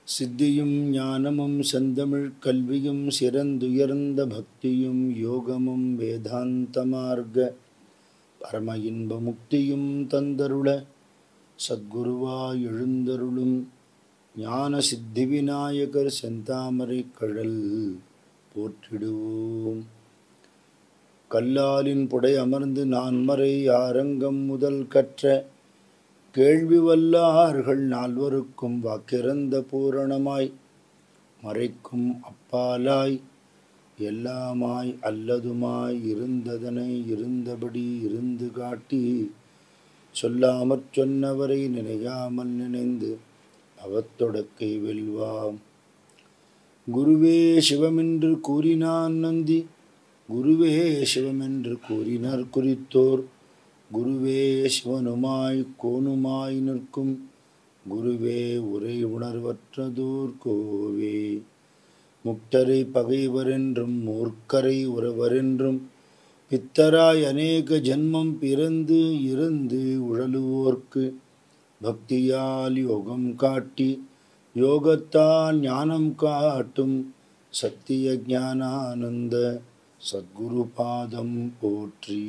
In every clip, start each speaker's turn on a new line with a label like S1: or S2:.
S1: சித்தியும் ஞானமும் செந்தமிழ் கல்வியும் சிறந்துயர்ந்த பக்தியும் யோகமும் வேதாந்த மார்க்க பரம இன்ப முக்தியும் தந்தருள சத்குருவாய் எழுந்தருளும் ஞான சித்தி விநாயகர் செந்தாமரை கழல் போற்றிடுவோம் கல்லாலின் புடை அமர்ந்து நான்மறை ஆரங்கம் முதல் கற்ற கேள்வி வல்லார்கள் நால்வருக்கும் வாக்கிறந்த பூரணமாய் மறைக்கும் அப்பாலாய் எல்லாமாய் அல்லதுமாய் இருந்ததனை இருந்தபடி இருந்து காட்டி சொல்லாமற் சொன்னவரை நினையாமல் நினைந்து அவத்தொடக்கை வெல்வாம் குருவே சிவமென்று கூறினான் நந்தி குருவே சிவமென்று கூறினர் குறித்தோர் குருவே சிவனுமாய் கோனுமாய் நிற்கும் குருவே உரை உணர்வற்றதோர் கோவே முக்தரை பகைவரென்றும் மூர்க்கரை உறவரென்றும் பித்தராய் அநேக ஜன்மம் பிறந்து இருந்து உழலுவோர்க்கு பக்தியால் யோகம் காட்டி யோகத்தால் ஞானம் காட்டும் சத்திய ஞானானந்த சத்குரு பாதம் போற்றி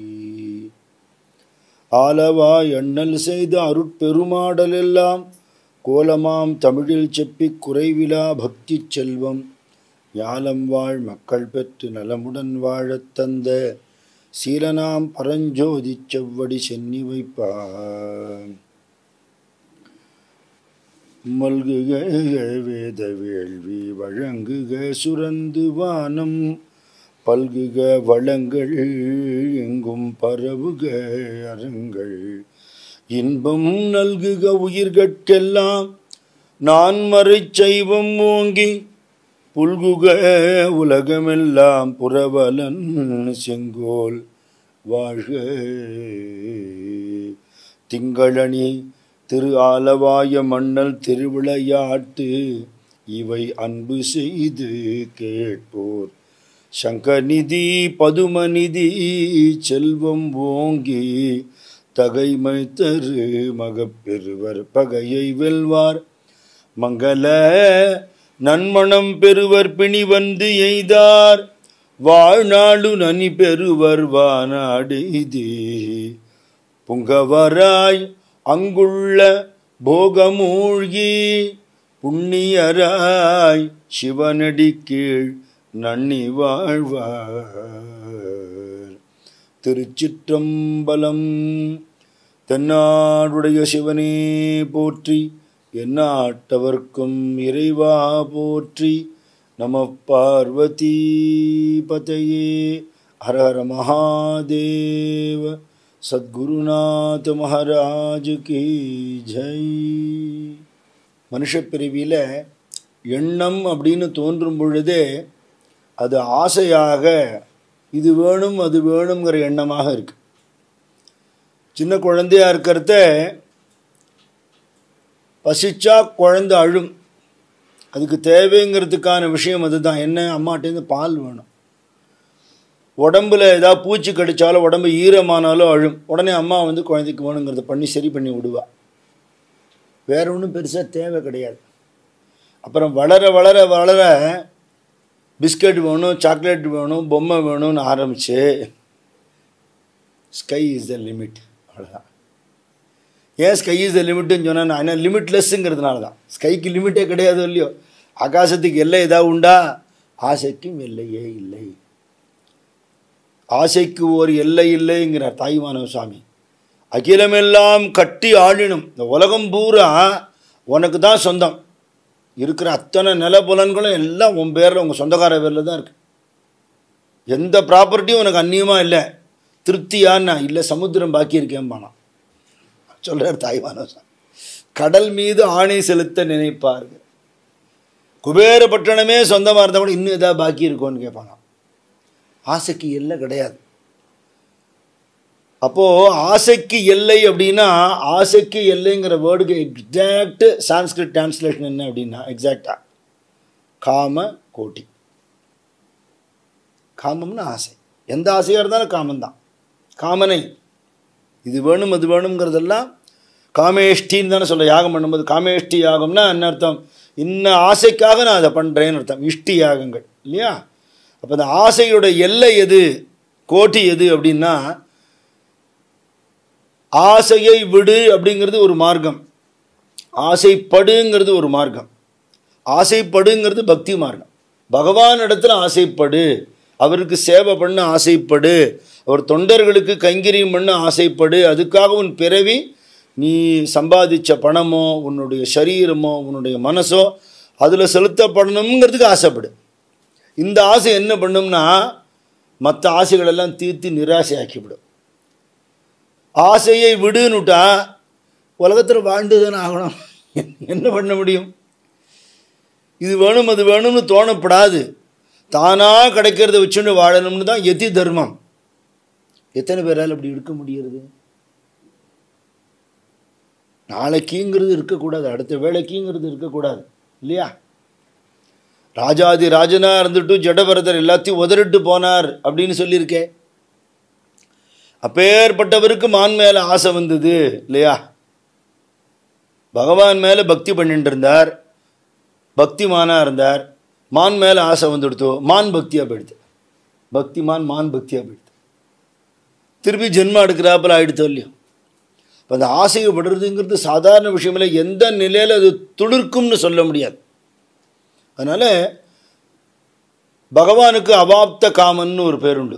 S1: ஆலவா எண்ணல் செய்த அருட்பெருமாடலெல்லாம் கோலமாம் தமிழில் செப்பிக் குறைவிலா பக்தி செல்வம் ஞாலம் வாழ் மக்கள் பெற்று நலமுடன் வாழத் தந்த சீலனாம் பரஞ்சோதி செவ்வடி சென்னி வைப்பான் மல்குக வேத வேள்வி வழங்குக சுரந்து வானம் பல்குக வளங்கள் எங்கும் பரவுக அறங்கள் இன்பம் நல்குக உயிர்கட்கெல்லாம் நான் மறைச் செய்வம் ஓங்கி புல்குக உலகமெல்லாம் புறவலன் செங்கோல் வாழ்க திங்களணி திரு ஆலவாய மன்னல் திருவிளையாட்டு இவை அன்பு செய்து கேட்போர் சங்கநிதி பதுமநிதி செல்வம் ஓங்கி தகைமை தரு மகப்பெருவர் பகையை வெல்வார் மங்கள நன்மணம் பெறுவர் பிணி வந்து எய்தார் வாழ்நாடு நனி பெறுவர் வானாடெய்தி புங்கவராய் அங்குள்ள போகமூழ்கி புண்ணியராய் சிவனடி கீழ் நன்னி வாழ்வார் திருச்சிற்றம்பலம் தென்னாடுடைய சிவனே போற்றி எந்நாட்டவர்க்கும் இறைவா போற்றி நம பார்வதி பதையே ஹர ஹர மகாதேவ சத்குருநாத மகாராஜ் கி ஜெய் மனுஷப்பிரிவியில் எண்ணம் அப்படின்னு தோன்றும் பொழுதே அது ஆசையாக இது வேணும் அது வேணுங்கிற எண்ணமாக இருக்கு சின்ன குழந்தையா இருக்கிறத பசிச்சா குழந்தை அழும் அதுக்கு தேவைங்கிறதுக்கான விஷயம் அதுதான் என்ன அம்மாட்டேருந்து பால் வேணும் உடம்புல ஏதாவது பூச்சி கடிச்சாலும் உடம்பு ஈரமானாலும் அழும் உடனே அம்மா வந்து குழந்தைக்கு வேணுங்கிறத பண்ணி சரி பண்ணி விடுவா வேற ஒன்றும் பெருசாக தேவை கிடையாது அப்புறம் வளர வளர வளர பிஸ்கட் வேணும் சாக்லேட் வேணும் பொம்மை வேணும்னு ஆரம்பிச்சு ஸ்கை இஸ் த லிமிட் அவ்வளோதான் ஏன் ஸ்கை இஸ் த லிமிட்டுன்னு சொன்னால் நான் என்ன லிமிட்லெஸ்ஸுங்கிறதுனால தான் ஸ்கைக்கு லிமிட்டே கிடையாது இல்லையோ ஆகாசத்துக்கு எல்லை ஏதாவது உண்டா ஆசைக்கும் எல்லையே இல்லை ஆசைக்கு ஒரு எல்லை இல்லைங்கிறார் தாய்மானவ சுவாமி அகிலமெல்லாம் கட்டி ஆளினும் இந்த உலகம் பூரா உனக்கு தான் சொந்தம் இருக்கிற அத்தனை நிலப்புலன்களும் எல்லாம் உன் பேரில் உங்கள் சொந்தக்கார பேரில் தான் இருக்கு எந்த ப்ராப்பர்ட்டியும் உனக்கு அந்நியமாக இல்லை திருப்தியான்னா இல்லை சமுத்திரம் பாக்கி இருக்கேன்பானா சொல்கிறார் தாய்மானவ சுவாமி கடல் மீது ஆணை செலுத்த நினைப்பார்கள் குபேர பட்டணமே சொந்தமாக இருந்தால் கூட இன்னும் எதாவது பாக்கி இருக்கோன்னு கேட்பாங்க ஆசைக்கு எல்லை கிடையாது அப்போது ஆசைக்கு எல்லை அப்படின்னா ஆசைக்கு எல்லைங்கிற வேர்டுக்கு எக்ஸாக்ட் சான்ஸ்கிரிட் டிரான்ஸ்லேஷன் என்ன அப்படின்னா எக்ஸாக்டா காம கோட்டி காமம்னா ஆசை எந்த ஆசையாக இருந்தாலும் காமந்தான் காமனை இது வேணும் அது வேணுங்கிறதெல்லாம் காமேஷ்டின்னு தானே சொல்ல யாகம் பண்ணும்போது காமேஷ்டி யாகம்னா என்ன அர்த்தம் இன்ன ஆசைக்காக நான் அதை பண்ணுறேன்னு அர்த்தம் இஷ்டி யாகங்கள் இல்லையா அப்போ அந்த ஆசையோட எல்லை எது கோட்டி எது அப்படின்னா ஆசையை விடு அப்படிங்கிறது ஒரு மார்க்கம் ஆசைப்படுங்கிறது ஒரு மார்க்கம் ஆசைப்படுங்கிறது பக்தி மார்க்கம் பகவான் இடத்துல ஆசைப்படு அவருக்கு சேவை பண்ண ஆசைப்படு அவர் தொண்டர்களுக்கு கைங்கரியம் பண்ண ஆசைப்படு அதுக்காக உன் பிறவி நீ சம்பாதிச்ச பணமோ உன்னுடைய சரீரமோ உன்னுடைய மனசோ அதில் செலுத்தப்படணுங்கிறதுக்கு ஆசைப்படு இந்த ஆசை என்ன பண்ணும்னா மற்ற ஆசைகளெல்லாம் தீர்த்து நிராசையாக்கிவிடும் ஆசையை விடுன்னுட்டா உலகத்தில் வாழ்ந்து தானே ஆகணும் என்ன பண்ண முடியும் இது வேணும் அது வேணும்னு தோணப்படாது தானாக கிடைக்கிறத வச்சுன்னு வாழணும்னு தான் எதி தர்மம் எத்தனை பேரால் அப்படி இருக்க முடியறது நாளைக்குங்கிறது இருக்கக்கூடாது அடுத்த வேலைக்குங்கிறது இருக்கக்கூடாது இல்லையா ராஜாதி ராஜனா இருந்துட்டு ஜடபரதர் எல்லாத்தையும் உதறிட்டு போனார் அப்படின்னு சொல்லியிருக்கேன் அப்பேற்பட்டவருக்கு மான் மேலே ஆசை வந்தது இல்லையா பகவான் மேலே பக்தி பண்ணிட்டு இருந்தார் பக்திமானாக இருந்தார் மான் மேலே ஆசை வந்துடுத்தோ மான் பக்தியாக போயிடுது பக்திமான் மான் பக்தியாக போயிடுது திருப்பி ஜென்மம் எடுக்கிறாப்பில் ஆகிடுத்தோ இல்லையோ இப்போ அந்த ஆசையை விடுறதுங்கிறது சாதாரண விஷயம் இல்லை எந்த நிலையில் அது துளிர்க்கும்னு சொல்ல முடியாது அதனால் பகவானுக்கு அவாப்த காமன்னு ஒரு பேருண்டு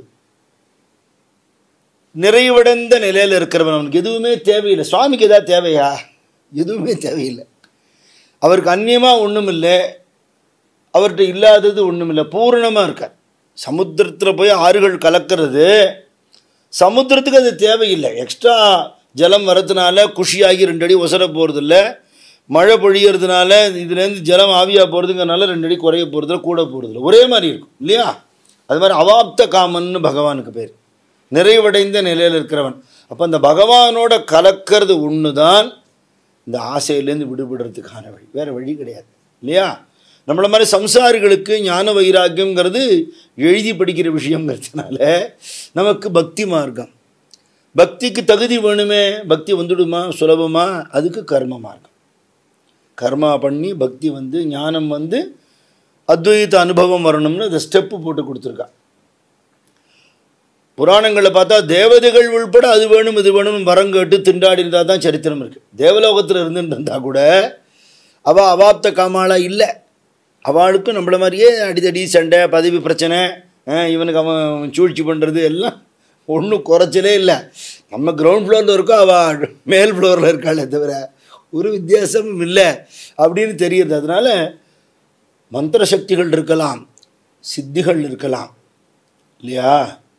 S1: நிறைவடைந்த நிலையில் இருக்கிறவன் அவனுக்கு எதுவுமே தேவையில்லை சுவாமிக்கு எதாவது தேவையா எதுவுமே தேவையில்லை அவருக்கு அந்நியமாக ஒன்றும் இல்லை அவர்கிட்ட இல்லாதது ஒன்றும் இல்லை பூரணமாக இருக்கார் சமுத்திரத்தில் போய் ஆறுகள் கலக்கிறது சமுத்திரத்துக்கு அது தேவையில்லை எக்ஸ்ட்ரா ஜலம் வரதுனால குஷியாகி ரெண்டு அடி ஒசர போகிறதில்ல மழை பொழியறதுனால இதுலேருந்து ஜலம் ஆவியாக போகிறதுங்கிறனால ரெண்டு அடி குறைய போகிறதுல கூட போகிறதில்ல ஒரே மாதிரி இருக்கும் இல்லையா அது மாதிரி அவாப்த காமன்னு பகவானுக்கு பேர் நிறைவடைந்த நிலையில் இருக்கிறவன் அப்போ அந்த பகவானோட கலக்கிறது ஒன்று தான் இந்த ஆசையிலேருந்து விடுபடுறதுக்கான வழி வேறு வழி கிடையாது இல்லையா நம்மள மாதிரி சம்சாரிகளுக்கு ஞான வைராக்கியங்கிறது எழுதி படிக்கிற விஷயங்கிறதுனால நமக்கு பக்தி மார்க்கம் பக்திக்கு தகுதி வேணுமே பக்தி வந்துடுமா சுலபமா அதுக்கு கர்ம மார்க்கம் கர்மா பண்ணி பக்தி வந்து ஞானம் வந்து அத்வைத அனுபவம் வரணும்னு அதை ஸ்டெப்பு போட்டு கொடுத்துருக்கா புராணங்களில் பார்த்தா தேவதைகள் உள்பட அது வேணும் இது வேணும் வரம் கேட்டு திண்டாடி இருந்தால் தான் சரித்திரம் இருக்குது தேவலோகத்தில் இருந்துட்டு இருந்தா கூட அவள் அவாப்த காமாலா இல்லை அவளுக்கும் நம்மள மாதிரியே அடிதடி சண்டை பதவி பிரச்சனை அஹ் இவனுக்கு அவன் சூழ்ச்சி பண்ணுறது எல்லாம் ஒன்றும் குறைச்சலே இல்லை நம்ம கிரவுண்ட் ஃப்ளோரில் இருக்கோம் அவள் மேல் ஃப்ளோரில் இருக்காளே தவிர ஒரு வித்தியாசமும் இல்லை அப்படின்னு தெரியுது அதனால மந்திர சக்திகள் இருக்கலாம் சித்திகள் இருக்கலாம் இல்லையா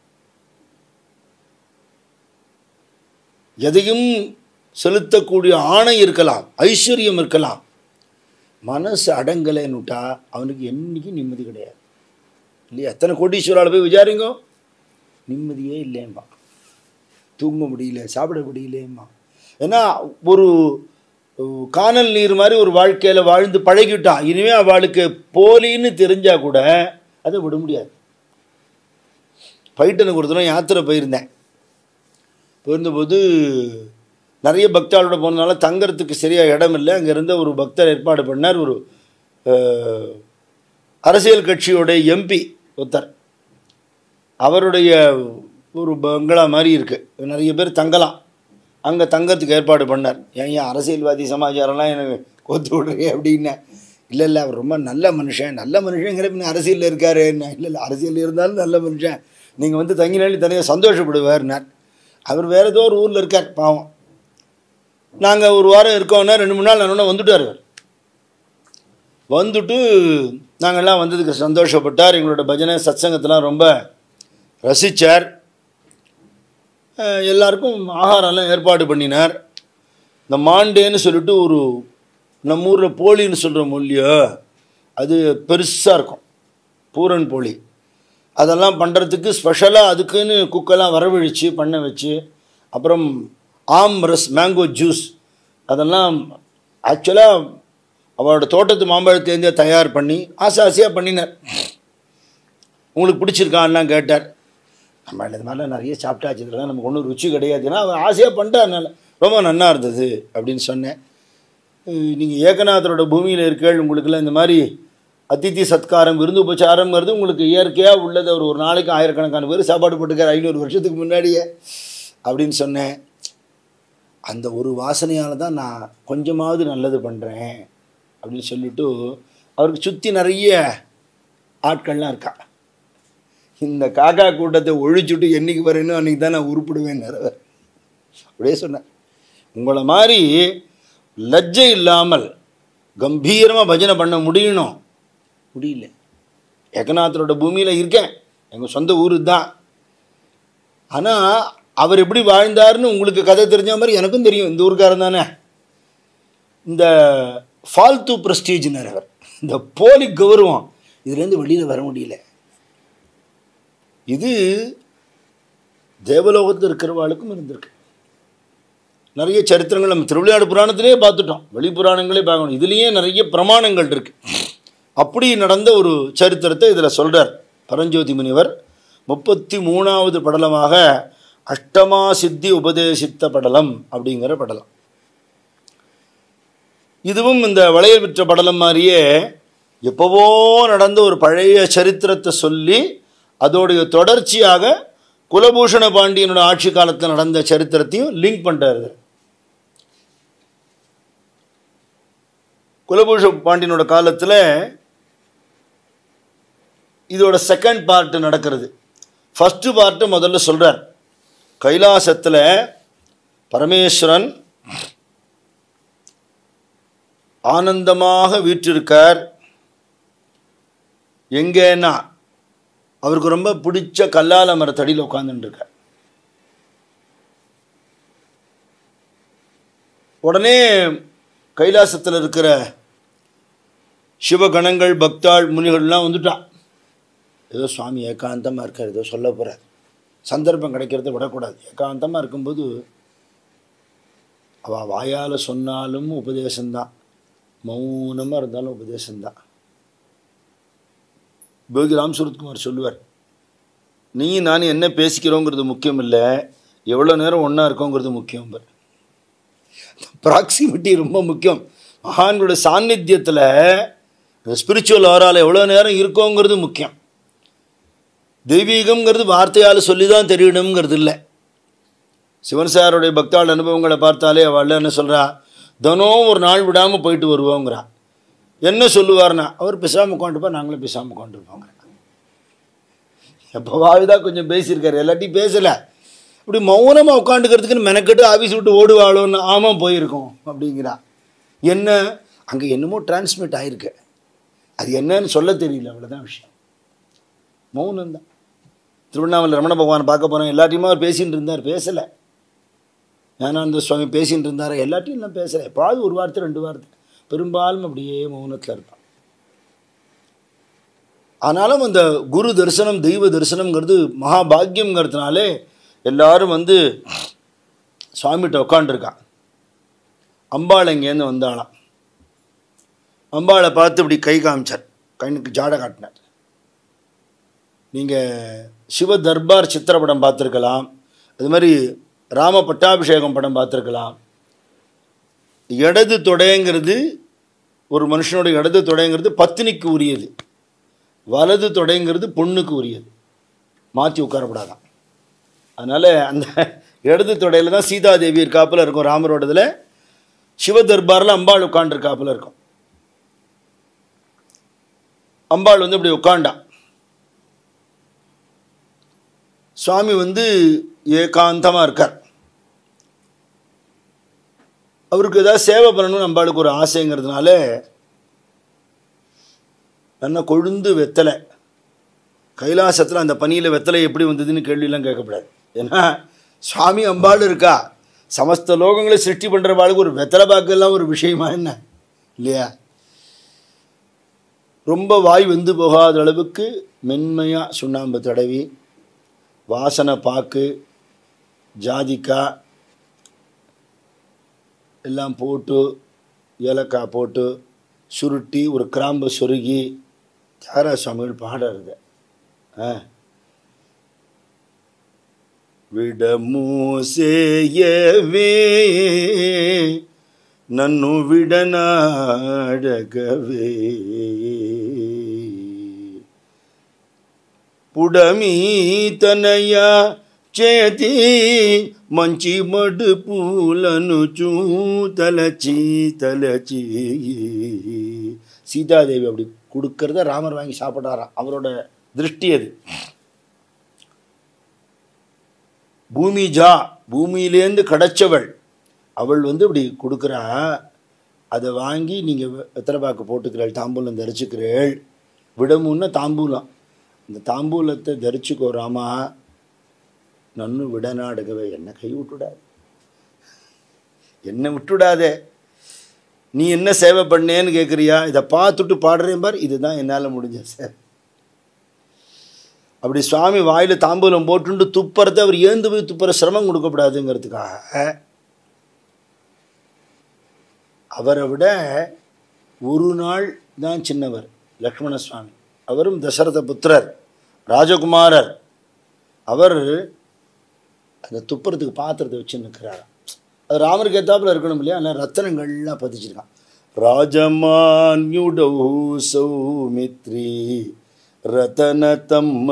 S1: எதையும் செலுத்தக்கூடிய ஆணை இருக்கலாம் ஐஸ்வர்யம் இருக்கலாம் மனசு அடங்கலைன்னுட்டா அவனுக்கு என்றைக்கும் நிம்மதி கிடையாது இல்லையா எத்தனை கோட்டீஸ்வரால் போய் விசாரிங்கோ நிம்மதியே இல்லையம்மா தூங்க முடியல சாப்பிட முடியலையம்மா ஏன்னா ஒரு அஹ், கானல் நீர் மாதிரி ஒரு வாழ்க்கையில் வாழ்ந்து பழகிட்டான் இனிமேல் அவளுக்கு போலின்னு தெரிஞ்சால் கூட அதை விட முடியாது பைட்டனுக்கு ஒரு தடவை யாத்திரை போயிருந்தேன் போயிருந்தபோது நிறைய பக்தாளோட போனதுனால தங்கறதுக்கு சரியாக இடம் இல்லை அங்கே இருந்த ஒரு பக்தர் ஏற்பாடு பண்ணார் ஒரு அஹ், அரசியல் கட்சியோட எம்பி ஒருத்தர் அவருடைய ஒரு பங்களா மாதிரி இருக்குது நிறைய பேர் தங்கலாம் அங்கே தங்கறதுக்கு ஏற்பாடு பண்ணார் ஏன் ஏன் அரசியல்வாதி சமாச்சாரம்லாம் எனக்கு கோத்து விட்றீங்க அப்படின்னேன் இல்லை இல்லை அவர் ரொம்ப நல்ல மனுஷன் நல்ல மனுஷங்கிற பின்ன அரசியலில் இருக்காரு என்ன இல்லை இல்லை அரசியல் இருந்தாலும் நல்ல மனுஷன் நீங்கள் வந்து தங்கினாலே தனியாக சந்தோஷப்படுவார்னார் அவர் வேறு ஏதோ ஒரு ஊரில் இருக்கார் பாவம் நாங்கள் ஒரு வாரம் இருக்கோன்னா ரெண்டு மூணு நாள் நான் வந்துட்டார் அவர் வந்துட்டு நாங்கள்லாம் வந்ததுக்கு சந்தோஷப்பட்டார் எங்களோட பஜனை சத்சங்கத்தெலாம் ரொம்ப ரசித்தார் எல்லாருக்கும் ஆகாரம்லாம் ஏற்பாடு பண்ணினார் இந்த மாண்டேன்னு சொல்லிட்டு ஒரு நம்ம ஊரில் போலின்னு சொல்கிற மொழியோ அது பெருசாக இருக்கும் பூரன் போலி அதெல்லாம் பண்ணுறதுக்கு ஸ்பெஷலாக அதுக்குன்னு குக்கெல்லாம் வரவழைச்சு பண்ண வச்சு அப்புறம் ஆம் ரஸ் மேங்கோ ஜூஸ் அதெல்லாம் ஆக்சுவலாக அவளோட தோட்டத்து மாம்பழத்துலேருந்தே தயார் பண்ணி ஆசை ஆசையாக பண்ணினார் உங்களுக்கு பிடிச்சிருக்கான்லாம் கேட்டார் நம்ம இந்த மாதிரிலாம் நிறைய சாப்பிட்டாச்சு இதெல்லாம் நமக்கு ஒன்றும் ருச்சி கிடையாதுன்னா அவர் ஆசையாக பண்ணிட்டாருனால ரொம்ப நன்னா இருந்தது அப்படின்னு சொன்னேன் நீங்கள் ஏகநாதரோட பூமியில் இருக்கீள் உங்களுக்கெல்லாம் இந்த மாதிரி அதித்தி சத்காரம் விருந்து உபச்சாரம்ங்கிறது உங்களுக்கு இயற்கையாக உள்ளது அவர் ஒரு நாளைக்கு ஆயிரக்கணக்கான பேர் சாப்பாடு போட்டுக்கார் ஐநூறு வருஷத்துக்கு முன்னாடியே அப்படின்னு சொன்னேன் அந்த ஒரு வாசனையால் தான் நான் கொஞ்சமாவது நல்லது பண்ணுறேன் அப்படின்னு சொல்லிட்டு அவருக்கு சுற்றி நிறைய ஆட்கள்லாம் இருக்கா இந்த காக்கா கூட்டத்தை ஒழிச்சுட்டு என்னைக்கு வரேனோ அன்றைக்கி தான் நான் உருப்பிடுவேன் அவர் அப்படியே சொன்னேன் உங்களை மாதிரி லஜ்ஜை இல்லாமல் கம்பீரமாக பஜனை பண்ண முடியணும் முடியல ஏகநாதரோட பூமியில் இருக்கேன் எங்கள் சொந்த ஊர் தான் ஆனால் அவர் எப்படி வாழ்ந்தாருன்னு உங்களுக்கு கதை தெரிஞ்ச மாதிரி எனக்கும் தெரியும் இந்த ஊருக்காரன் தானே இந்த ஃபால்த்து ப்ரெஸ்டீஜ்னர் அவர் இந்த போலி கௌரவம் இதுலேருந்து வெளியில் வர முடியல இது தேவலோகத்தில் இருக்கிறவாளுக்கும் இருந்திருக்கு நிறைய சரித்திரங்கள் நம்ம திருவிளையாடு புராணத்திலே பார்த்துட்டோம் வெளி புராணங்களே பார்க்கணும் இதுலேயே நிறைய பிரமாணங்கள் இருக்கு அப்படி நடந்த ஒரு சரித்திரத்தை இதில் சொல்கிறார் பரஞ்சோதி முனிவர் முப்பத்தி மூணாவது படலமாக அஷ்டமா சித்தி உபதேசித்த படலம் அப்படிங்கிற படலம் இதுவும் இந்த வளையல் விற்ற படலம் மாதிரியே எப்போவோ நடந்த ஒரு பழைய சரித்திரத்தை சொல்லி அதோடைய தொடர்ச்சியாக குலபூஷண பாண்டியனோட ஆட்சி காலத்தில் நடந்த சரித்திரத்தையும் லிங்க் பண்ணுறாரு குலபூஷ பாண்டியனோட காலத்தில் இதோட செகண்ட் பார்ட் நடக்கிறது ஃபஸ்ட்டு பார்ட்டு முதல்ல சொல்கிறார் கைலாசத்தில் பரமேஸ்வரன் ஆனந்தமாக வீற்றிருக்கார் எங்கேன்னா அவருக்கு ரொம்ப பிடிச்ச கல்லால மரத்தடியில் உட்காந்துட்டு இருக்கார் உடனே கைலாசத்தில் இருக்கிற சிவகணங்கள் பக்தாள் முனிகள்லாம் வந்துட்டான் ஏதோ சுவாமி ஏகாந்தமாக இருக்கார் ஏதோ சொல்ல போகிறார் சந்தர்ப்பம் கிடைக்கிறத விடக்கூடாது ஏகாந்தமாக இருக்கும்போது அவள் வாயால் சொன்னாலும் உபதேசம்தான் மௌனமாக இருந்தாலும் உபதேசம்தான் போகி ராம் சுரத்குமார் சொல்லுவார் நீ நான் என்ன பேசிக்கிறோங்கிறது முக்கியம் இல்லை எவ்வளோ நேரம் ஒன்றா இருக்கோங்கிறது முக்கியம் பார் ப்ராக்சிமிட்டி ரொம்ப முக்கியம் மகான்களோட சாநித்தியத்தில் ஸ்பிரிச்சுவல் ஆரால் எவ்வளோ நேரம் இருக்கோங்கிறது முக்கியம் தெய்வீகம்ங்கிறது வார்த்தையால் சொல்லி தான் தெரியணுங்கிறது இல்லை சிவன் சாருடைய பக்தாள் அனுபவங்களை பார்த்தாலே அவள் என்ன சொல்கிறா தினம் ஒரு நாள் விடாமல் போயிட்டு வருவோங்கிறா என்ன சொல்லுவார்னா அவர் பேசாமல் உட்காந்துப்பா நாங்களும் பேசாமல் உட்காந்துருப்போங்க எப்போவாவது தான் கொஞ்சம் பேசியிருக்காரு எல்லாத்தையும் பேசலை இப்படி மௌனமாக உட்காந்துக்கிறதுக்குன்னு மெனக்கெட்டு ஆஃபீஸ் விட்டு ஓடுவாளோன்னு ஆமாம் போயிருக்கோம் அப்படிங்கிறா என்ன அங்கே என்னமோ டிரான்ஸ்மிட் ஆகிருக்கு அது என்னன்னு சொல்ல தெரியல அவ்வளோதான் விஷயம் மௌனம் தான் திருவண்ணாமலை ரமண பகவான் பார்க்க போகிறோம் எல்லாத்தையுமே அவர் பேசிகிட்டு இருந்தார் பேசலை ஞானானந்த சுவாமி பேசிகிட்டு இருந்தார் எல்லாத்தையும் எல்லாம் பேசலை எப்பாவது ஒரு வார்த்தை ரெண்டு வார்த்தை பெரும்பாலும் அப்படியே மௌனத்தில் இருப்பான் ஆனாலும் அந்த குரு தரிசனம் தெய்வ தரிசனம்ங்கிறது மகாபாகியம்ங்கிறதுனாலே எல்லாரும் வந்து சுவாமிகிட்ட உட்காண்டிருக்கான் அம்பாள் இங்கேருந்து வந்தாளாம் அம்பாளை பார்த்து இப்படி கை காமிச்சார் கண்ணுக்கு ஜாடை காட்டினார் நீங்கள் சிவ தர்பார் சித்திரப்படம் பார்த்துருக்கலாம் அது மாதிரி ராம பட்டாபிஷேகம் படம் பார்த்துருக்கலாம் இடது தொடைங்கிறது ஒரு மனுஷனோட இடது தொடைங்கிறது பத்தினிக்கு உரியது வலது தொடைங்கிறது பொண்ணுக்கு உரியது மாற்றி உட்காரப்படாதான் அதனால் அந்த இடது தொடையில் தான் சீதாதேவி இருக்காப்பில் இருக்கும் ராமரோடதில் சிவ தர்பாரில் அம்பாள் உட்காண்டிருக்காப்பில் இருக்கும் அம்பாள் வந்து இப்படி உட்காண்டான் சுவாமி வந்து ஏகாந்தமாக இருக்கார் அவருக்கு ஏதாவது சேவை பண்ணணும்னு அம்பாளுக்கு ஒரு ஆசைங்கிறதுனால நல்லா கொழுந்து வெத்தலை கைலாசத்தில் அந்த பனியில் வெத்தலை எப்படி வந்ததுன்னு கேள்வியெல்லாம் கேட்கக்கூடாது ஏன்னா சுவாமி அம்பாள் இருக்கா சமஸ்த லோகங்களை சிருஷ்டி பண்ணுறவாளுக்கு ஒரு வெத்தலை பாக்கெல்லாம் ஒரு விஷயமா என்ன இல்லையா ரொம்ப வாய் வெந்து போகாத அளவுக்கு மென்மையாக சுண்ணாம்பு தடவி வாசனை பாக்கு ஜாதிக்காய் எல்லாம் போட்டு ஏலக்காய் போட்டு சுருட்டி ஒரு கிராம்பை சொருகி தியாகராஜ சுவாமிகள் பாடுறது ஆ விடமூசேயவே నన్ను విడనాడగవే పుడమి తనయ చేతి మంచి మడు పూలను చూ తలచి తలచి சீதாதேவி அப்படி கொடுக்கறத ராமர் வாங்கி சாப்பிட்றாராம் அவரோட திருஷ்டி அது பூமிஜா பூமியிலேருந்து கிடைச்சவள் அவள் வந்து இப்படி கொடுக்குறா அதை வாங்கி நீங்கள் வெத்தலைப்பாக்கு போட்டுக்கிறீள் தாம்பூலம் தரிச்சுக்கிறீள் விடமுன்னா தாம்பூலம் இந்த தாம்பூலத்தை தரிச்சுக்கோ ராமா நன்னு விடநாடுகவே என்ன கை விட்டுடாது என்ன விட்டுடாதே நீ என்ன சேவை பண்ணேன்னு கேட்குறியா இதை பார்த்துட்டு பாடுறேன் பார் இதுதான் என்னால் முடிஞ்ச சேவை அப்படி சுவாமி வாயில் தாம்பூலம் போட்டுண்டு துப்புறத அவர் ஏந்து போய் துப்புற சிரமம் கொடுக்கக்கூடாதுங்கிறதுக்காக அவரை விட ஒரு நாள் தான் சின்னவர் லக்ஷ்மண சுவாமி அவரும் தசரத புத்திரர் ராஜகுமாரர் அவர் அந்த துப்புறத்துக்கு பாத்திரத்தை வச்சு நிற்கிறாராம் அது ராமருக்கு ஏத்தாப்புல இருக்கணும் இல்லையா ஆனால் ரத்தனங்கள்லாம் பதிச்சிருக்கான் ராஜமான்யுடௌ சௌமித்ரி ரத்தனத்தம்ம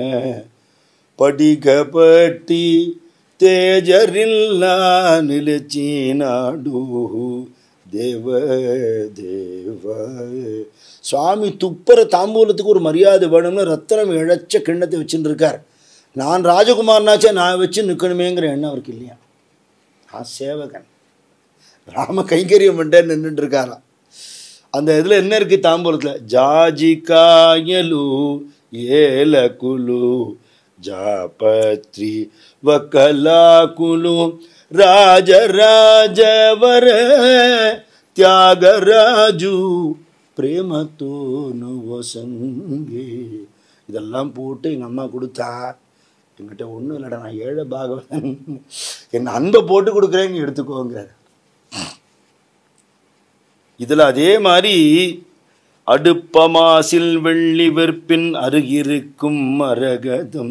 S1: పడిగపట్టి తేజరిల్లా నిలిచినాడు தேவ தேவ சுவாமி துப்பர தாம்பூலத்துக்கு ஒரு மரியாதை வேணும்னு ரத்தனம் இழைச்ச கிண்ணத்தை வச்சுட்டு இருக்கார் நான் ராஜகுமாரனாச்சே நான் வச்சு நிற்கணுமேங்கிற எண்ணம் அவருக்கு இல்லையா நான் சேவகன் ராம கைங்கரியம் பண்ணிட்டே நின்றுட்டு இருக்காராம் அந்த இதில் என்ன இருக்குது தாம்பூலத்தில் ஜாஜிகாயலு ஏலகுலு జాపత్రి వకలాకులు రాజరాజవర త్యాగరాజు ప్రేమతో నువ్వు సంగే இதெல்லாம் போட்டு எங்கள் அம்மா கொடுத்தா என்கிட்ட ஒன்றும் இல்லைடா நான் ஏழை பாகவன் என் அன்பை போட்டு கொடுக்குறேங்க எடுத்துக்கோங்கிறார் இதில் அதே மாதிரி அடுப்பமாசில் வெள்ளி வெற்பின் அருகிருக்கும் மரகதம்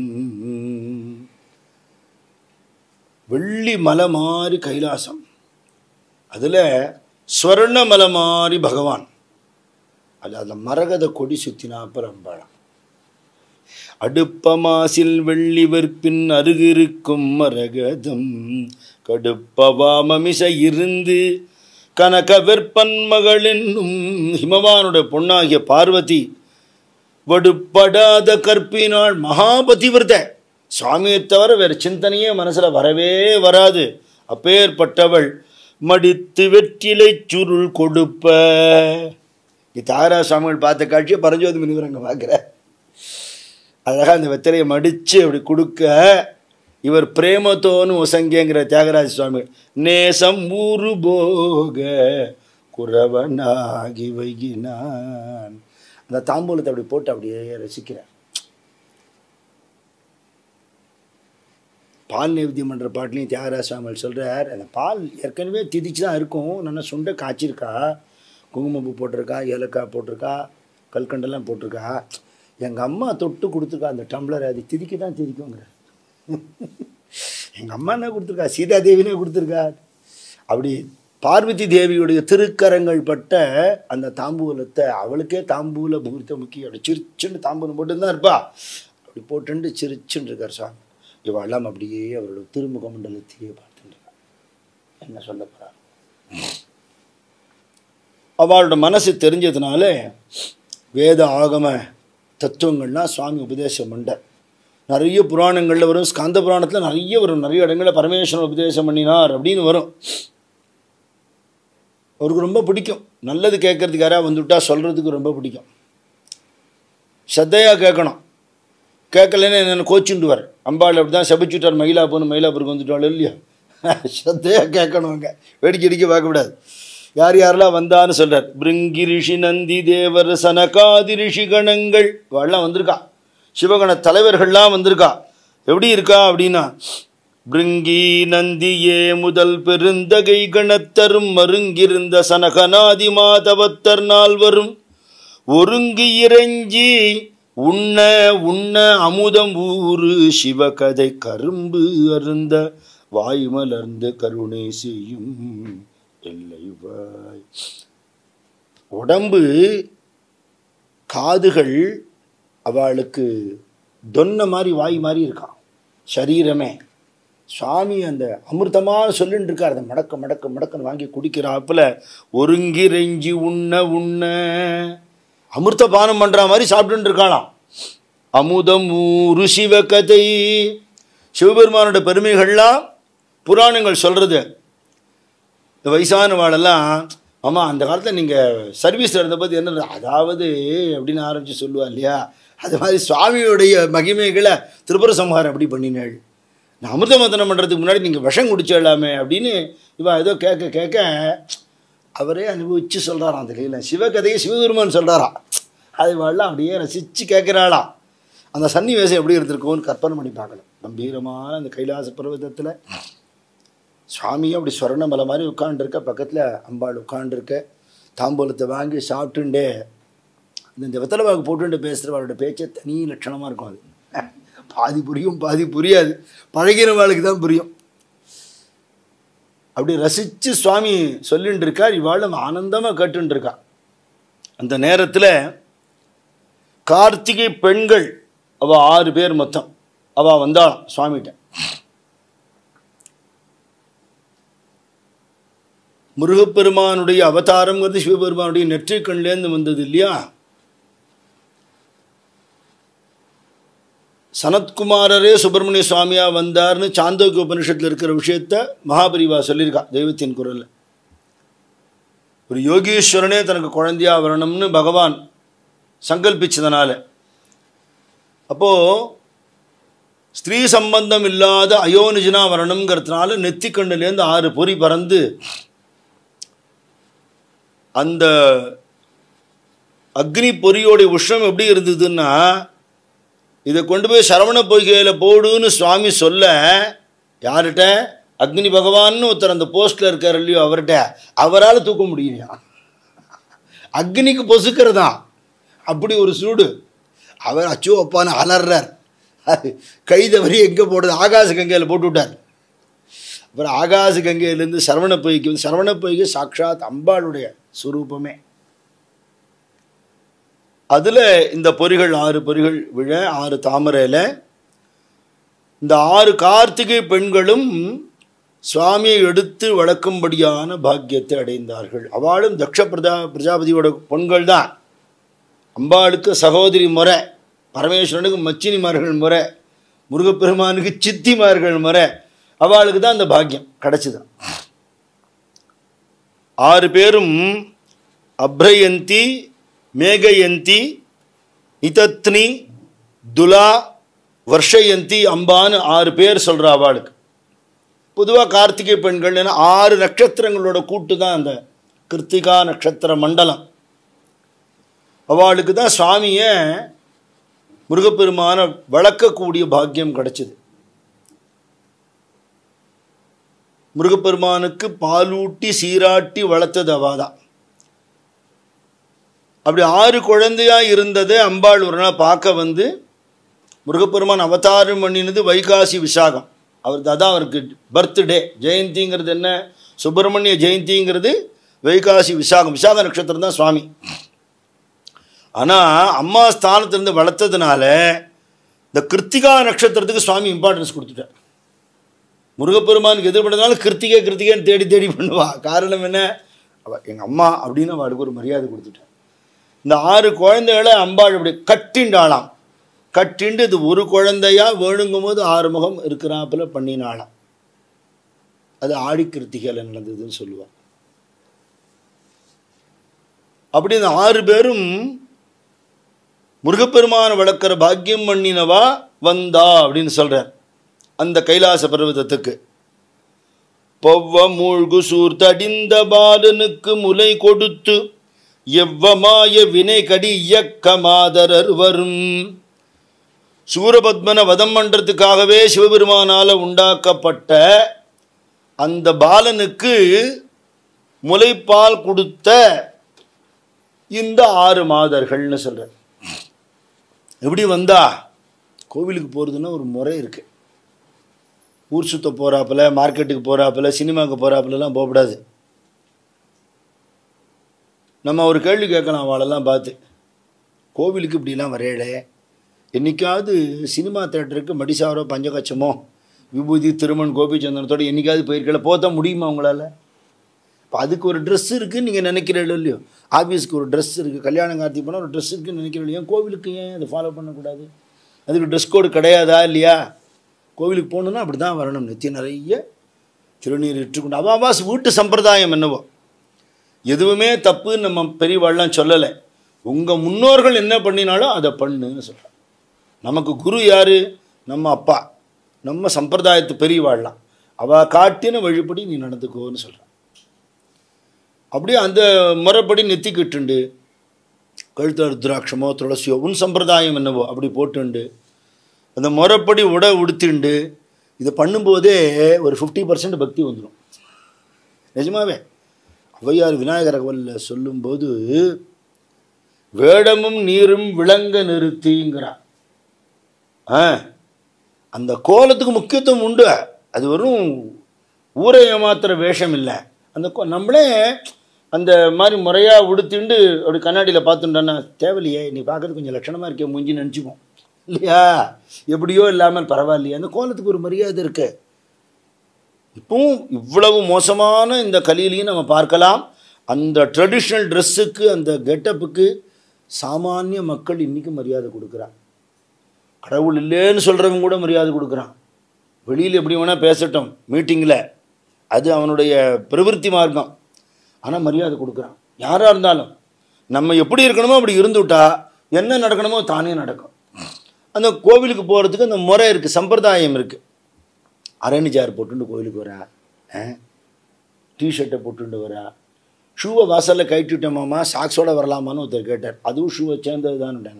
S1: வெள்ளி மலை மாதிரி கைலாசம் அதில் ஸ்வர்ண மலை மாதிரி பகவான் அது அந்த மரகத கொடி சுத்தினா பழம் அடுப்பமாசில் வெள்ளி வெற்பின் அருகிருக்கும் மரகதம் கடுப்பவாமமிச இருந்து கனக வெற்பன் மகளென்னும் ஹிமவானுடைய பொண்ணாகிய பார்வதி வடுப்படாத கற்பினாள் மகாபதிவிரத சுவாமியை தவிர வேறு சிந்தனையே மனசில் வரவே வராது அப்பேற்பட்டவள் மடித்து வெற்றிலை சுருள் கொடுப்ப தாரா சுவாமிகள் பார்த்த காட்சியை பரஞ்சோதி முனிவர் அங்கே பார்க்குற அழகாக அந்த வெத்தலையை மடித்து அப்படி கொடுக்க இவர் பிரேமத்தோன்னு ஒசங்கேங்கிற தியாகராஜ சுவாமி நேசம் ஊரு போக குறவனாகி வைகினான் அந்த தாம்பூலத்தை அப்படி போட்டு அப்படியே ரசிக்கிறார் பால் நைவேத்தியம் பண்ணுற பாட்டிலையும் தியாகராஜ சுவாமிகள் சொல்கிறார் அந்த பால் ஏற்கனவே திதிச்சு தான் இருக்கும் நல்லா சுண்டை காய்ச்சிருக்கா குங்குமப்பூ போட்டிருக்கா ஏலக்காய் போட்டிருக்கா கல்கண்டெல்லாம் போட்டிருக்கா எங்கள் அம்மா தொட்டு கொடுத்துருக்கா அந்த டம்ளர் அது திதிக்க தான் திதிக்குங்கிற எங்கள் அம்மா என்ன கொடுத்துருக்கா சீதா தேவினே கொடுத்துருக்கா அப்படி பார்வதி தேவியுடைய திருக்கரங்கள் பட்ட அந்த தாம்பூலத்தை அவளுக்கே தாம்பூல முகூர்த்த முக்கியம் அப்படி சிரிச்சுன்னு தாம்பூலம் போட்டுன்னு தான் இருப்பா அப்படி போட்டுண்டு சிரிச்சுன்னு இருக்கார் சுவாமி இவெல்லாம் அப்படியே அவரோட திருமுக மண்டலத்தையே பார்த்துட்டு என்ன சொல்ல போகிறார் அவளோட மனசு தெரிஞ்சதுனால வேத ஆகம தத்துவங்கள்லாம் சுவாமி உபதேசம் பண்ணார் நிறைய புராணங்களில் வரும் ஸ்காந்த புராணத்தில் நிறைய வரும் நிறைய இடங்களில் பரமேஸ்வரன் உபதேசம் பண்ணினார் அப்படின்னு வரும் அவருக்கு ரொம்ப பிடிக்கும் நல்லது கேட்கறதுக்கு யாராவது வந்துவிட்டா சொல்கிறதுக்கு ரொம்ப பிடிக்கும் சத்தையாக கேட்கணும் கேட்கலன்னு என்னென்ன கோச்சுண்டுவார் அம்பாள் அப்படி தான் சபிச்சுட்டார் மயிலாப்பூர்னு மயிலாப்பூருக்கு வந்துட்டாலும் இல்லையா சத்தையாக கேட்கணும் அங்கே வேடிக்கை அடிக்க பார்க்கக்கூடாது யார் யாரெல்லாம் வந்தான்னு சொல்கிறார் பிருங்கி ரிஷி நந்தி தேவர் சனகாதி ரிஷி கணங்கள் இவெல்லாம் வந்திருக்கா சிவகண தலைவர்கள்லாம் வந்திருக்கா எப்படி இருக்கா அப்படின்னா பிருங்கி நந்தியே முதல் பெருந்தகை கணத்தரும் மருங்கிருந்த சனகநாதி மாதவத்தர் நால்வரும் ஒருங்கி இறைஞ்சி உண்ண உண்ண அமுதம் ஊறு சிவகதை கரும்பு அருந்த வாய் மலர்ந்து கருணை செய்யும் இல்லை வாய் உடம்பு காதுகள் அவளுக்கு தொன்ன மாதிரி வாய் மாதிரி இருக்கான் சரீரமே சுவாமி அந்த அமிர்தமாக சொல்லின்னு இருக்கார் அதை மடக்க மடக்க மடக்கன்னு வாங்கி குடிக்கிறாப்புல ஒருங்கிரெஞ்சி உண்ண உண்ண அமிர்த பானம் பண்ணுற மாதிரி சாப்பிட்டுன்னு இருக்காளாம் அமுதம் ஊரு சிவகதை சிவபெருமானோட பெருமைகள்லாம் புராணங்கள் சொல்கிறது இந்த வயசானவாளெல்லாம் ஆமா அந்த காலத்தில் நீங்கள் சர்வீஸில் இருந்தபோது என்ன அதாவது அப்படின்னு ஆரம்பித்து சொல்லுவா இல்லையா அது மாதிரி சுவாமியுடைய மகிமைகளை திருப்புர சம்ஹாரம் எப்படி பண்ணினாள் நான் அமிர்த மந்தனம் பண்ணுறதுக்கு முன்னாடி நீங்கள் விஷம் குடிச்சிடலாமே அப்படின்னு இவன் ஏதோ கேட்க கேட்க அவரே அனுபவித்து சொல்கிறாராம் அந்த லீலை சிவகதையை சிவபெருமான் சொல்கிறாராம் அது வாழலாம் அப்படியே ரசித்து கேட்குறாளாம் அந்த சன்னிவேசம் எப்படி இருந்திருக்கும்னு கற்பனை பண்ணி பார்க்கலாம் கம்பீரமான அந்த கைலாச பர்வதத்தில் சுவாமி அப்படி சொர்ணமலை மாதிரி உட்காண்டிருக்க பக்கத்தில் அம்பாள் உட்காண்டிருக்க தாம்பூலத்தை வாங்கி சாப்பிட்டுண்டே இந்த இந்த வெத்தலைவாக்கு போட்டுட்டு பேசுகிறவளோட பேச்சே தனி லட்சணமாக இருக்கும் அது பாதி புரியும் பாதி புரியாது பழகினவாளுக்கு தான் புரியும் அப்படி ரசித்து சுவாமி சொல்லிட்டு இருக்கார் இவாளும் ஆனந்தமாக கேட்டுட்டு இருக்கா அந்த நேரத்தில் கார்த்திகை பெண்கள் அவள் ஆறு பேர் மொத்தம் அவள் வந்தாளாம் சுவாமிகிட்ட முருகப்பெருமானுடைய அவதாரம்ங்கிறது சிவபெருமானுடைய நெற்றிக்கண்லேருந்து வந்தது இல்லையா சனத்குமாரரே சுப்பிரமணிய சுவாமியா வந்தார்னு சாந்தோக்கிய உபனிஷத்தில் இருக்கிற விஷயத்த மகாபரிவா சொல்லியிருக்கா தெய்வத்தின் குரலில் ஒரு யோகீஸ்வரனே தனக்கு குழந்தையா வரணும்னு பகவான் சங்கல்பிச்சதுனால அப்போது ஸ்திரீ சம்பந்தம் இல்லாத அயோனிஜனா வரணுங்கிறதுனால நெத்திக்கண்ணுலேருந்து ஆறு பொறி பறந்து அந்த அக்னி பொறியோடைய உஷ்ணம் எப்படி இருந்ததுன்னா இதை கொண்டு போய் சரவண பொய்கையில் போடுன்னு சுவாமி சொல்ல யார்கிட்ட அக்னி பகவான்னு ஒருத்தர் அந்த போஸ்டில் இருக்கார் இல்லையோ அவர்கிட்ட அவரால் தூக்க முடியலையா அக்னிக்கு பொசுக்கிறதான் அப்படி ஒரு சூடு அவர் அச்சோ அப்பான்னு அலறார் கைதவரி எங்கே போடுறது ஆகாச கங்கையில் போட்டு விட்டார் அப்புறம் ஆகாச கங்கையிலேருந்து சரவண பொய்க்கு வந்து சரவண பொய்க்கு சாட்சாத் அம்பாளுடைய சுரூபமே அதில் இந்த பொறிகள் ஆறு பொறிகள் விழ ஆறு தாமரையில் இந்த ஆறு கார்த்திகை பெண்களும் சுவாமியை எடுத்து வளர்க்கும்படியான பாக்கியத்தை அடைந்தார்கள் அவளும் தக்ஷ பிரஜா பிரஜாபதியோட பெண்கள் தான் அம்பாளுக்கு சகோதரி முறை பரமேஸ்வரனுக்கு மச்சினிமார்கள் முறை முருகப்பெருமானுக்கு சித்திமார்கள் முறை அவளுக்கு தான் அந்த பாக்கியம் கிடச்சிது ஆறு பேரும் அப்ரயந்தி மேகயந்தி நிதத்னி துலா வர்ஷயந்தி அம்பான்னு ஆறு பேர் சொல்கிறா அவளுக்கு பொதுவாக கார்த்திகை பெண்கள் ஏன்னா ஆறு நட்சத்திரங்களோட கூட்டு தான் அந்த கிருத்திகா நட்சத்திர மண்டலம் அவளுக்கு தான் சுவாமியை முருகப்பெருமான வளர்க்கக்கூடிய பாக்கியம் கிடைச்சிது முருகப்பெருமானுக்கு பாலூட்டி சீராட்டி வளர்த்தது அவாதான் அப்படி ஆறு குழந்தையா இருந்ததை அம்பாள் ஒரு நாள் பார்க்க வந்து முருகப்பெருமான் அவதாரம் பண்ணினது வைகாசி விசாகம் அவர் அதான் அவருக்கு பர்த்டே ஜெயந்திங்கிறது என்ன சுப்பிரமணிய ஜெயந்திங்கிறது வைகாசி விசாகம் விசாக நட்சத்திரம் தான் சுவாமி ஆனால் அம்மா ஸ்தானத்திலிருந்து வளர்த்ததுனால இந்த கிருத்திகா நட்சத்திரத்துக்கு சுவாமி இம்பார்ட்டன்ஸ் கொடுத்துட்டார் முருகப்பெருமானுக்கு எதிர்பட்டதுனால கிருத்திகை கிருத்திகைன்னு தேடி தேடி பண்ணுவா காரணம் என்ன அவள் எங்கள் அம்மா அப்படின்னு அவளுக்கு ஒரு மரியாதை கொடுத்துட்டார் இந்த ஆறு குழந்தைகளை அம்பாள் இப்படி கட்டிண்டாளாம் கட்டிண்டு இது ஒரு குழந்தையா வேணுங்கும் போது ஆறு முகம் இருக்கிறாப்புல பண்ணினாளாம் அது ஆடி கிருத்திகையில் நடந்ததுன்னு சொல்லுவாள் அப்படி இந்த ஆறு பேரும் முருகப்பெருமான வளர்க்குற பாக்கியம் பண்ணினவா வந்தா அப்படின்னு சொல்கிறார் அந்த கைலாச பர்வதத்துக்கு பொவ்வ மூழ்கு சூர்த்தடிந்த பாலனுக்கு முலை கொடுத்து எவ்வமாய வினை கடி இயக்க மாதரர் வரும் சூரபத்மனை வதம் பண்ணுறதுக்காகவே சிவபெருமானால் உண்டாக்கப்பட்ட அந்த பாலனுக்கு முலைப்பால் கொடுத்த இந்த ஆறு மாதர்கள்னு சொல்கிறார் எப்படி வந்தா கோவிலுக்கு போகிறதுன்னா ஒரு முறை இருக்குது ஊர் சுத்த போகிறாப்புல மார்க்கெட்டுக்கு போகிறாப்புல சினிமாவுக்கு போகிறாப்புலலாம் போகக்கூடாது நம்ம ஒரு கேள்வி கேட்கலாம் அவளெல்லாம் பார்த்து கோவிலுக்கு இப்படிலாம் வரையலே என்னைக்காவது சினிமா தேட்டருக்கு மடிசாரோ பஞ்சகச்சமோ விபூதி திருமண் கோபிச்சந்திரனத்தோட என்னைக்காவது போயிருக்கல போத்த முடியுமா உங்களால் இப்போ அதுக்கு ஒரு ட்ரெஸ் இருக்குன்னு நீங்கள் நினைக்கிறீங்களோ இல்லையோ ஆஃபீஸ்க்கு ஒரு ட்ரெஸ் இருக்குது கல்யாணம் கார்த்தி போனால் ஒரு ட்ரெஸ் இருக்குன்னு நினைக்கிறீங்க ஏன் கோவிலுக்கு ஏன் அதை ஃபாலோ பண்ணக்கூடாது அதுக்கு ட்ரெஸ் கோடு கிடையாதா இல்லையா கோவிலுக்கு போகணுன்னா அப்படி தான் வரணும் நெத்தி நிறைய திருநீர் இட்டுக்கொண்டு அவாவாஸ் வீட்டு சம்பிரதாயம் என்னவோ எதுவுமே தப்புன்னு நம்ம பெரியவாள்லாம் சொல்லலை உங்கள் முன்னோர்கள் என்ன பண்ணினாலும் அதை பண்ணுன்னு சொல்கிறேன் நமக்கு குரு யார் நம்ம அப்பா நம்ம சம்பிரதாயத்து பெரியவாள்லாம் அவள் காட்டின வழிபடி நீ நடந்துக்கோன்னு சொல்கிறான் அப்படியே அந்த முறைப்படி நெத்திக்கிட்டுண்டு கழுத்து ருத்ராட்சமோ துளசியோ உன் சம்பிரதாயம் என்னவோ அப்படி போட்டுண்டு அந்த முறைப்படி உட உடுத்திண்டு இதை பண்ணும்போதே ஒரு ஃபிஃப்டி பர்சன்ட் பக்தி வந்துடும் நிஜமாவே ஔவையார் விநாயகர் அகவலில் சொல்லும்போது வேடமும் நீரும் விளங்க நிறுத்திங்கிறா ஆ அந்த கோலத்துக்கு முக்கியத்துவம் உண்டு அது வெறும் ஊரை ஏமாத்துற வேஷம் இல்லை அந்த கோ நம்மளே அந்த மாதிரி முறையாக உடுத்திண்டு அப்படி கண்ணாடியில் பார்த்துட்டோன்னா தேவையில்லையே நீ பார்க்கறது கொஞ்சம் லட்சணமாக இருக்கே மூஞ்சி நினச்சிப்போம் இல்லையா எப்படியோ இல்லாமல் பரவாயில்லையே அந்த கோலத்துக்கு ஒரு மரியாதை இருக்கு இப்பவும் இவ்வளவு மோசமான இந்த கலியிலையும் நம்ம பார்க்கலாம் அந்த ட்ரெடிஷ்னல் ட்ரெஸ்ஸுக்கு அந்த கெட்டப்புக்கு சாமானிய மக்கள் இன்றைக்கி மரியாதை கொடுக்குறான் கடவுள் இல்லைன்னு சொல்கிறவங்க கூட மரியாதை கொடுக்குறான் வெளியில் எப்படி வேணால் பேசட்டும் மீட்டிங்கில் அது அவனுடைய பிரவிற்த்தி மார்க்கம் ஆனால் மரியாதை கொடுக்குறான் யாராக இருந்தாலும் நம்ம எப்படி இருக்கணுமோ அப்படி இருந்துவிட்டா என்ன நடக்கணுமோ தானே நடக்கும் அந்த கோவிலுக்கு போகிறதுக்கு அந்த முறை இருக்குது சம்பிரதாயம் இருக்குது அரணி ஜார் போட்டுண்டு கோவிலுக்கு வரா டிஷர்ட்டை போட்டுண்டு வரா ஷூவை வாசலில் கட்டிட்டோமாம்மா சாக்ஸோட வரலாமான்னு ஒருத்தர் கேட்டார் அதுவும் ஷூவை சேர்ந்தது தான்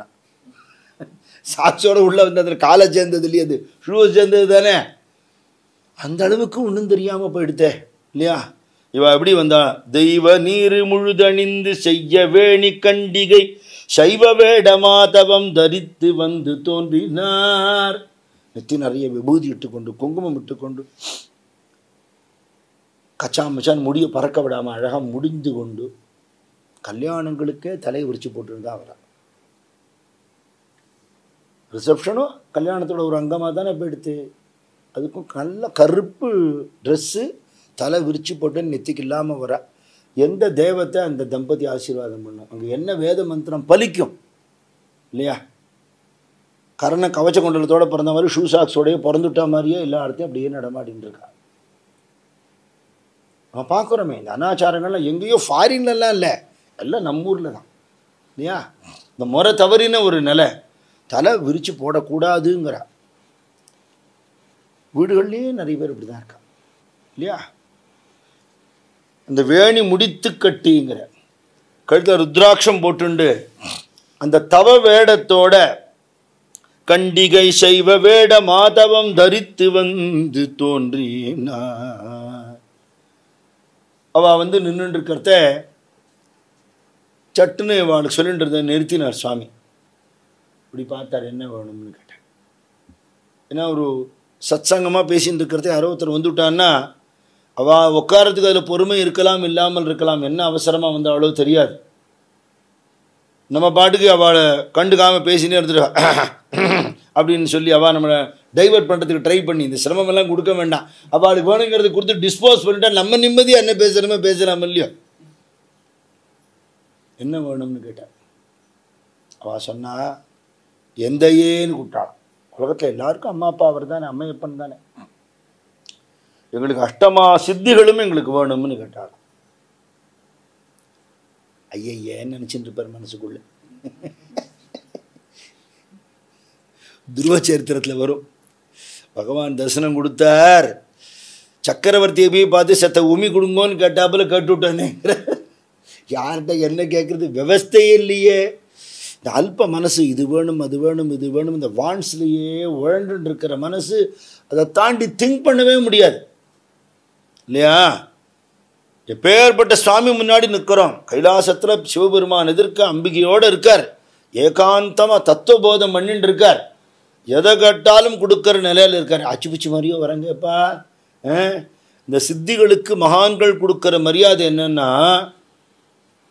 S1: சாக்ஸோட உள்ளே வந்து அதில் காலை சேர்ந்தது இல்லையா அது ஷூவை சேர்ந்தது தானே அந்த அளவுக்கு ஒன்றும் தெரியாமல் போயிடுத்தே இல்லையா இவ எப்படி வந்தா தெய்வ நீர் முழுதணிந்து செய்ய வேணி கண்டிகை சைவ வேட மாதவம் தரித்து வந்து தோன்றினார் நெத்தி நிறைய விபூதி இட்டுக்கொண்டு குங்குமம் இட்டுக்கொண்டு கச்சா மச்சான் முடிய பறக்க விடாமல் அழகாக முடிந்து கொண்டு கல்யாணங்களுக்கே தலை விரிச்சு போட்டுருந்தா அவரா ரிசப்ஷனும் கல்யாணத்தோட ஒரு அங்கமாக தானே போயிடுத்து அதுக்கும் நல்ல கருப்பு ட்ரெஸ்ஸு தலை விரிச்சு போட்டு நெத்திக்கு இல்லாமல் வர எந்த தெய்வத்தை அந்த தம்பதி ஆசீர்வாதம் பண்ணும் அங்கே என்ன வேத மந்திரம் பலிக்கும் இல்லையா கரண கவச்ச குண்டலத்தோட பிறந்த மாதிரி ஷூ சாக்ஸோடய பிறந்துட்டா மாதிரியே எல்லா இடத்தையும் அப்படியே நடமாடின்னு இருக்கா நம்ம பார்க்குறோமே இந்த அனாச்சாரங்கள்லாம் எங்கேயோ ஃபாரின்லலாம் இல்லை எல்லாம் நம்ம ஊரில் தான் இல்லையா இந்த முறை தவறின ஒரு நிலை தலை விரித்து போடக்கூடாதுங்கிற வீடுகள்லேயே நிறைய பேர் இப்படி தான் இருக்கா இல்லையா அந்த வேணி முடித்து கட்டிங்கிற கழுத்த ருத்ராட்சம் போட்டுண்டு அந்த தவ வேடத்தோட கண்டிகை செய்வ வேட மாதவம் தரித்து வந்து தோன்றினா அவ வந்து நின்றுட்டு இருக்கிறத சட்டுன்னு அவளுக்கு சொல்லிட்டு இருந்த நிறுத்தினார் சுவாமி இப்படி பார்த்தார் என்ன வேணும்னு கேட்டேன் ஏன்னா ஒரு சத்சங்கமாக பேசிட்டு இருக்கிறத யாரோ ஒருத்தர் வந்துவிட்டான்னா அவள் உட்காரத்துக்கு அதில் பொறுமை இருக்கலாம் இல்லாமல் இருக்கலாம் என்ன அவசரமாக வந்தாலோ தெரியாது நம்ம பாட்டுக்கு அவளை கண்டுக்காமல் பேசினே இருந்துட்டு அப்படின்னு சொல்லி அவள் நம்மளை டைவர்ட் பண்ணுறதுக்கு ட்ரை பண்ணி இந்த சிரமமெல்லாம் கொடுக்க வேண்டாம் அவளுக்கு வேணுங்கிறது கொடுத்து டிஸ்போஸ் பண்ணிட்டா நம்ம நிம்மதியாக என்ன பேசுகிறோமோ பேசுகிறாம இல்லையோ என்ன வேணும்னு கேட்டாள் அவள் சொன்னா எந்த ஏன்னு கூப்பிட்டாள் உலகத்தில் எல்லாருக்கும் அம்மா அப்பா அவர் தானே அம்மையப்பன் தானே எங்களுக்கு அஷ்டமா சித்திகளும் எங்களுக்கு வேணும்னு கேட்டாள் ஐயையேன்னு நினச்சிட்டு இருப்பார் மனசுக்குள்ள துருவ சரித்திரத்தில் வரும் பகவான் தரிசனம் கொடுத்தார் சக்கரவர்த்தியை போய் பார்த்து செத்த உமி கொடுங்கோன்னு கேட்டாப்புல கேட்டு விட்டானே யார்கிட்ட என்ன கேட்குறது விவஸ்தையே இல்லையே இந்த அல்ப மனசு இது வேணும் அது வேணும் இது வேணும் இந்த வான்ஸ்லேயே உழண்டு இருக்கிற மனசு அதை தாண்டி திங்க் பண்ணவே முடியாது இல்லையா எப்பேற்பட்ட சுவாமி முன்னாடி நிற்கிறோம் கைலாசத்தில் சிவபெருமான் எதிர்க்க அம்பிகையோடு இருக்கார் ஏகாந்தமாக தத்துவபோதம் பண்ணிட்டு இருக்கார் எதை கேட்டாலும் கொடுக்குற நிலையில் இருக்கார் அச்சு பிச்சு மாதிரியோ வரங்கப்பா இந்த சித்திகளுக்கு மகான்கள் கொடுக்குற மரியாதை என்னன்னா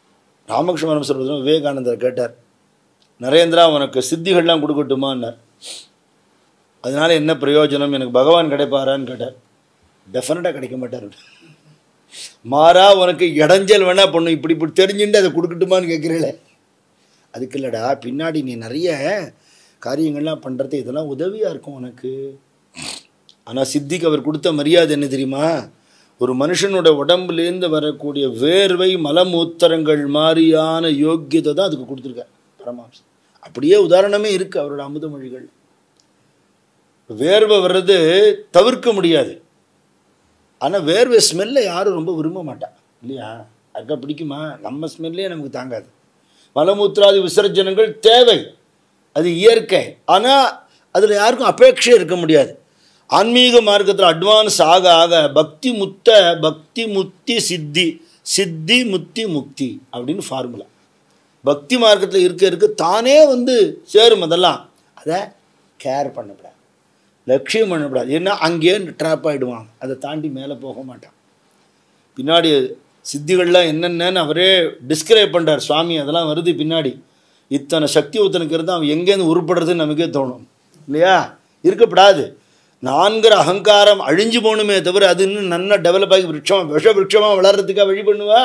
S1: ராமகிருஷ்ண பரமஸ்வரர் விவேகானந்தர் கேட்டார் நரேந்திரா உனக்கு சித்திகள்லாம் கொடுக்கட்டுமான்னார் அதனால என்ன பிரயோஜனம் எனக்கு பகவான் கிடைப்பாரான்னு கேட்டார் டெஃபினட்டாக கிடைக்க மாட்டார் மாறா உனக்கு இடைஞ்சல் வேணா பொண்ணு இப்படி இப்படி தெரிஞ்சுட்டு அதை கொடுக்கட்டுமான்னு கேட்குறீங்களே அதுக்கு இல்லைடா பின்னாடி நீ நிறைய காரியங்கள்லாம் பண்ணுறது இதெல்லாம் உதவியாக இருக்கும் உனக்கு ஆனால் சித்திக்கு அவர் கொடுத்த மரியாதை என்ன தெரியுமா ஒரு மனுஷனோட உடம்புலேருந்து வரக்கூடிய வேர்வை மலமூத்திரங்கள் மாதிரியான யோக்கியத்தை தான் அதுக்கு கொடுத்துருக்கார் பரமாம்சம் அப்படியே உதாரணமே இருக்குது அவரோட அமுத மொழிகள் வேர்வை வர்றது தவிர்க்க முடியாது ஆனால் வேர்வை ஸ்மெல்லை யாரும் ரொம்ப விரும்ப மாட்டா இல்லையா அக்கா பிடிக்குமா நம்ம ஸ்மெல்லே நமக்கு தாங்காது மலமூத்திராதி விசர்ஜனங்கள் தேவை அது இயற்கை ஆனால் அதில் யாருக்கும் அபேட்சை இருக்க முடியாது ஆன்மீக மார்க்கத்தில் அட்வான்ஸ் ஆக ஆக பக்தி முத்த பக்தி முத்தி சித்தி சித்தி முத்தி முக்தி அப்படின்னு ஃபார்முலா பக்தி மார்க்கத்தில் இருக்க இருக்க தானே வந்து சேரும் அதெல்லாம் அதை கேர் பண்ணக்கூடாது லட்சியம் பண்ணக்கூடாது ஏன்னா அங்கேயே ட்ராப் ஆகிடுவான் அதை தாண்டி மேலே போக மாட்டான் பின்னாடி சித்திகள்லாம் என்னென்னு அவரே டிஸ்கிரைப் பண்ணுறார் சுவாமி அதெல்லாம் வருது பின்னாடி இத்தனை சக்தி ஒருத்தனுக்கு இருந்தால் அவன் எங்கேருந்து உருப்படுறதுன்னு நமக்கே தோணும் இல்லையா இருக்கப்படாது நான்கிற அகங்காரம் அழிஞ்சு போகணுமே தவிர அது இன்னும் நல்லா டெவலப் ஆகி விருட்சம் விஷ விருட்சமாக வளர்கிறதுக்காக வழி பண்ணுவா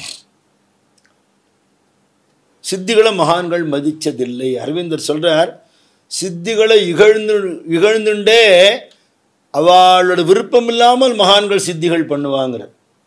S1: சித்திகளை மகான்கள் மதித்ததில்லை அரவிந்தர் சொல்கிறார் சித்திகளை இகழ்ந்து இகழ்ந்துண்டே அவளோட விருப்பம் இல்லாமல் மகான்கள் சித்திகள் பண்ணுவாங்கிற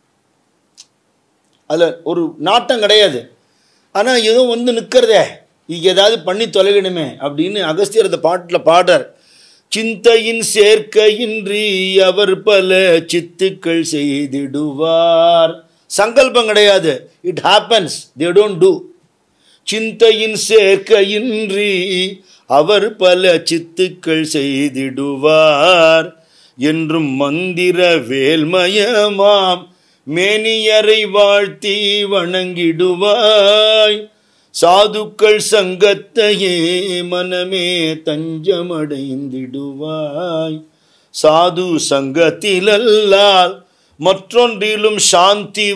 S1: அதில் ஒரு நாட்டம் கிடையாது ஆனால் எதுவும் வந்து நிற்கிறதே இது ஏதாவது பண்ணி தொலைகணுமே அப்படின்னு அகஸ்தியர் அந்த பாட்டில் பாடுறார் சிந்தையின் சேர்க்கையின்றி அவர் பல சித்துக்கள் செய்திடுவார் சங்கல்பம் கிடையாது it happens they don't do சிந்தையின் சேர்க்கையின்றி அவர் பல சித்துக்கள் செய்திடுவார் என்றும் மந்திர வேல்மயமாம் மேனியரை வாழ்த்தி வணங்கிடுவாய் சாதுக்கள் சங்கத்தையே மனமே தஞ்சமடைந்திடுவாய் சாது சங்கத்திலல்லால் மற்றொன்றிலும் சாந்தி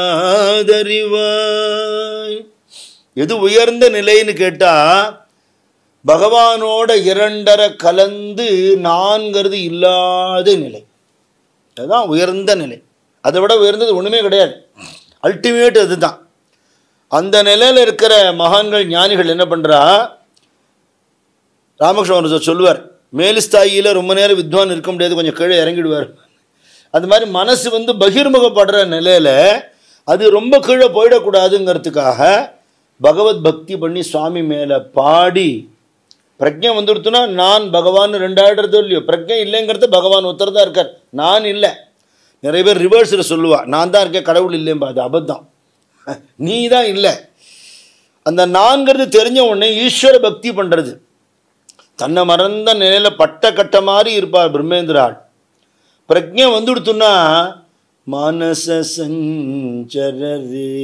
S1: வராதறிவாய் எது உயர்ந்த நிலைன்னு கேட்டா பகவானோட இரண்டரை கலந்து நான்கிறது இல்லாத நிலை அதுதான் உயர்ந்த நிலை அதை விட உயர்ந்தது ஒன்றுமே கிடையாது அல்டிமேட் அதுதான் அந்த நிலையில் இருக்கிற மகான்கள் ஞானிகள் என்ன பண்ணுறா ராமகிருஷ்ணன் சொல்லுவார் மேலுஸ்தாயியில் ரொம்ப நேரம் வித்வான் இருக்க முடியாது கொஞ்சம் கீழே இறங்கிடுவார் அது மாதிரி மனசு வந்து பகிர்முகப்படுற நிலையில் அது ரொம்ப கீழே போயிடக்கூடாதுங்கிறதுக்காக பகவத் பக்தி பண்ணி சுவாமி மேலே பாடி பிரஜை வந்துடுத்துனா நான் பகவான் ரெண்டாயிடுறதோ இல்லையோ பிரஜை இல்லைங்கிறது பகவான் ஒருத்தர் தான் இருக்கார் நான் இல்லை நிறைய பேர் ரிவர்ஸில் சொல்லுவா நான் தான் இருக்கேன் கடவுள் இல்லைம்பா அது அபத்தம் நீ தான் இல்லை அந்த நான்கிறது தெரிஞ்ச உடனே ஈஸ்வர பக்தி பண்ணுறது தன்னை மறந்த நிலையில் பட்ட கட்ட மாதிரி இருப்பார் பிரம்மேந்திராள் பிரஜை வந்துடுத்துன்னா மானச சஞ்சரரே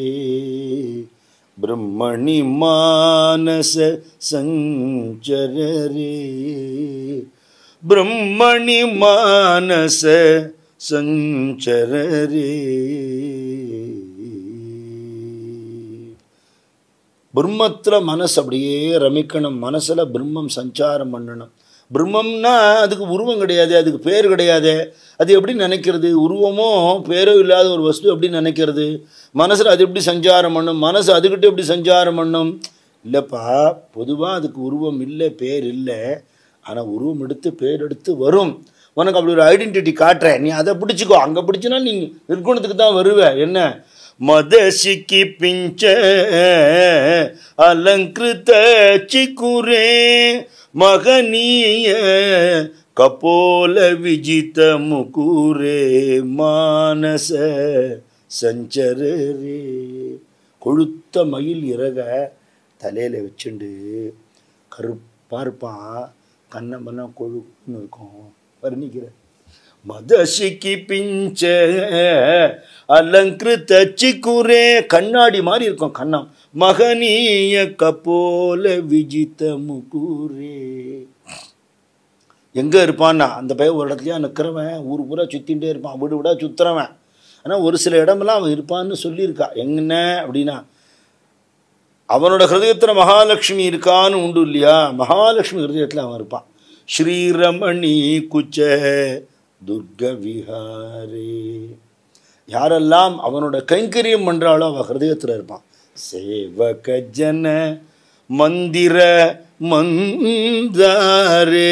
S1: பிரம்மணி மானச சஞ்சரரே பிரம்மணி மானச சஞ்சரரே பிரம்மத்தில் மனசு அப்படியே ரமிக்கணும் மனசில் பிரம்மம் சஞ்சாரம் பண்ணணும் பிரம்மம்னா அதுக்கு உருவம் கிடையாது அதுக்கு பேர் கிடையாது அது எப்படி நினைக்கிறது உருவமோ பேரோ இல்லாத ஒரு வஸ்து எப்படி நினைக்கிறது மனசில் அது எப்படி சஞ்சாரம் பண்ணும் மனசு அதுக்கிட்ட எப்படி சஞ்சாரம் பண்ணும் இல்லைப்பா பொதுவாக அதுக்கு உருவம் இல்லை பேர் இல்லை ஆனால் உருவம் எடுத்து பேர் எடுத்து வரும் உனக்கு அப்படி ஒரு ஐடென்டிட்டி காட்டுறேன் நீ அதை பிடிச்சிக்கோ அங்கே பிடிச்சினா நீ நிற்குணத்துக்கு தான் வருவ என்ன மதசிக்கு பிஞ்ச அலங்கிருத்த சிக்குரே மகனீய கபோல விஜித முகுரே மானச சஞ்சரரே கொழுத்த மயில் இறக தலையில் வச்சுண்டு கருப்பாக இருப்பான் கண்ணமெல்லாம் கொழுன்னு இருக்கும் வர்ணிக்கிற மதசிக்கு பிஞ்ச அலங்கிருத்த சிக்குரே கண்ணாடி மாதிரி இருக்கும் கண்ணம் மகனீய கபோல விஜித முகுரே எங்கே இருப்பான்னா அந்த பையன் ஒரு இடத்துலையா நிற்கிறவன் ஊர் பூரா சுற்றிகிட்டே இருப்பான் வீடு விடா சுற்றுறவன் ஆனால் ஒரு சில இடமெல்லாம் அவன் இருப்பான்னு சொல்லியிருக்கா என்ன அப்படின்னா அவனோட ஹிருதயத்தில் மகாலட்சுமி இருக்கான்னு உண்டு இல்லையா மகாலட்சுமி ஹிருதயத்தில் அவன் இருப்பான் ஸ்ரீரமணி குச்ச துர்க விஹாரே யாரெல்லாம் அவனோட கைங்கரியம் பண்ணுறாளோ அவன் ஹிருதயத்தில் இருப்பான் சேவக ஜன மந்திர மந்தாரே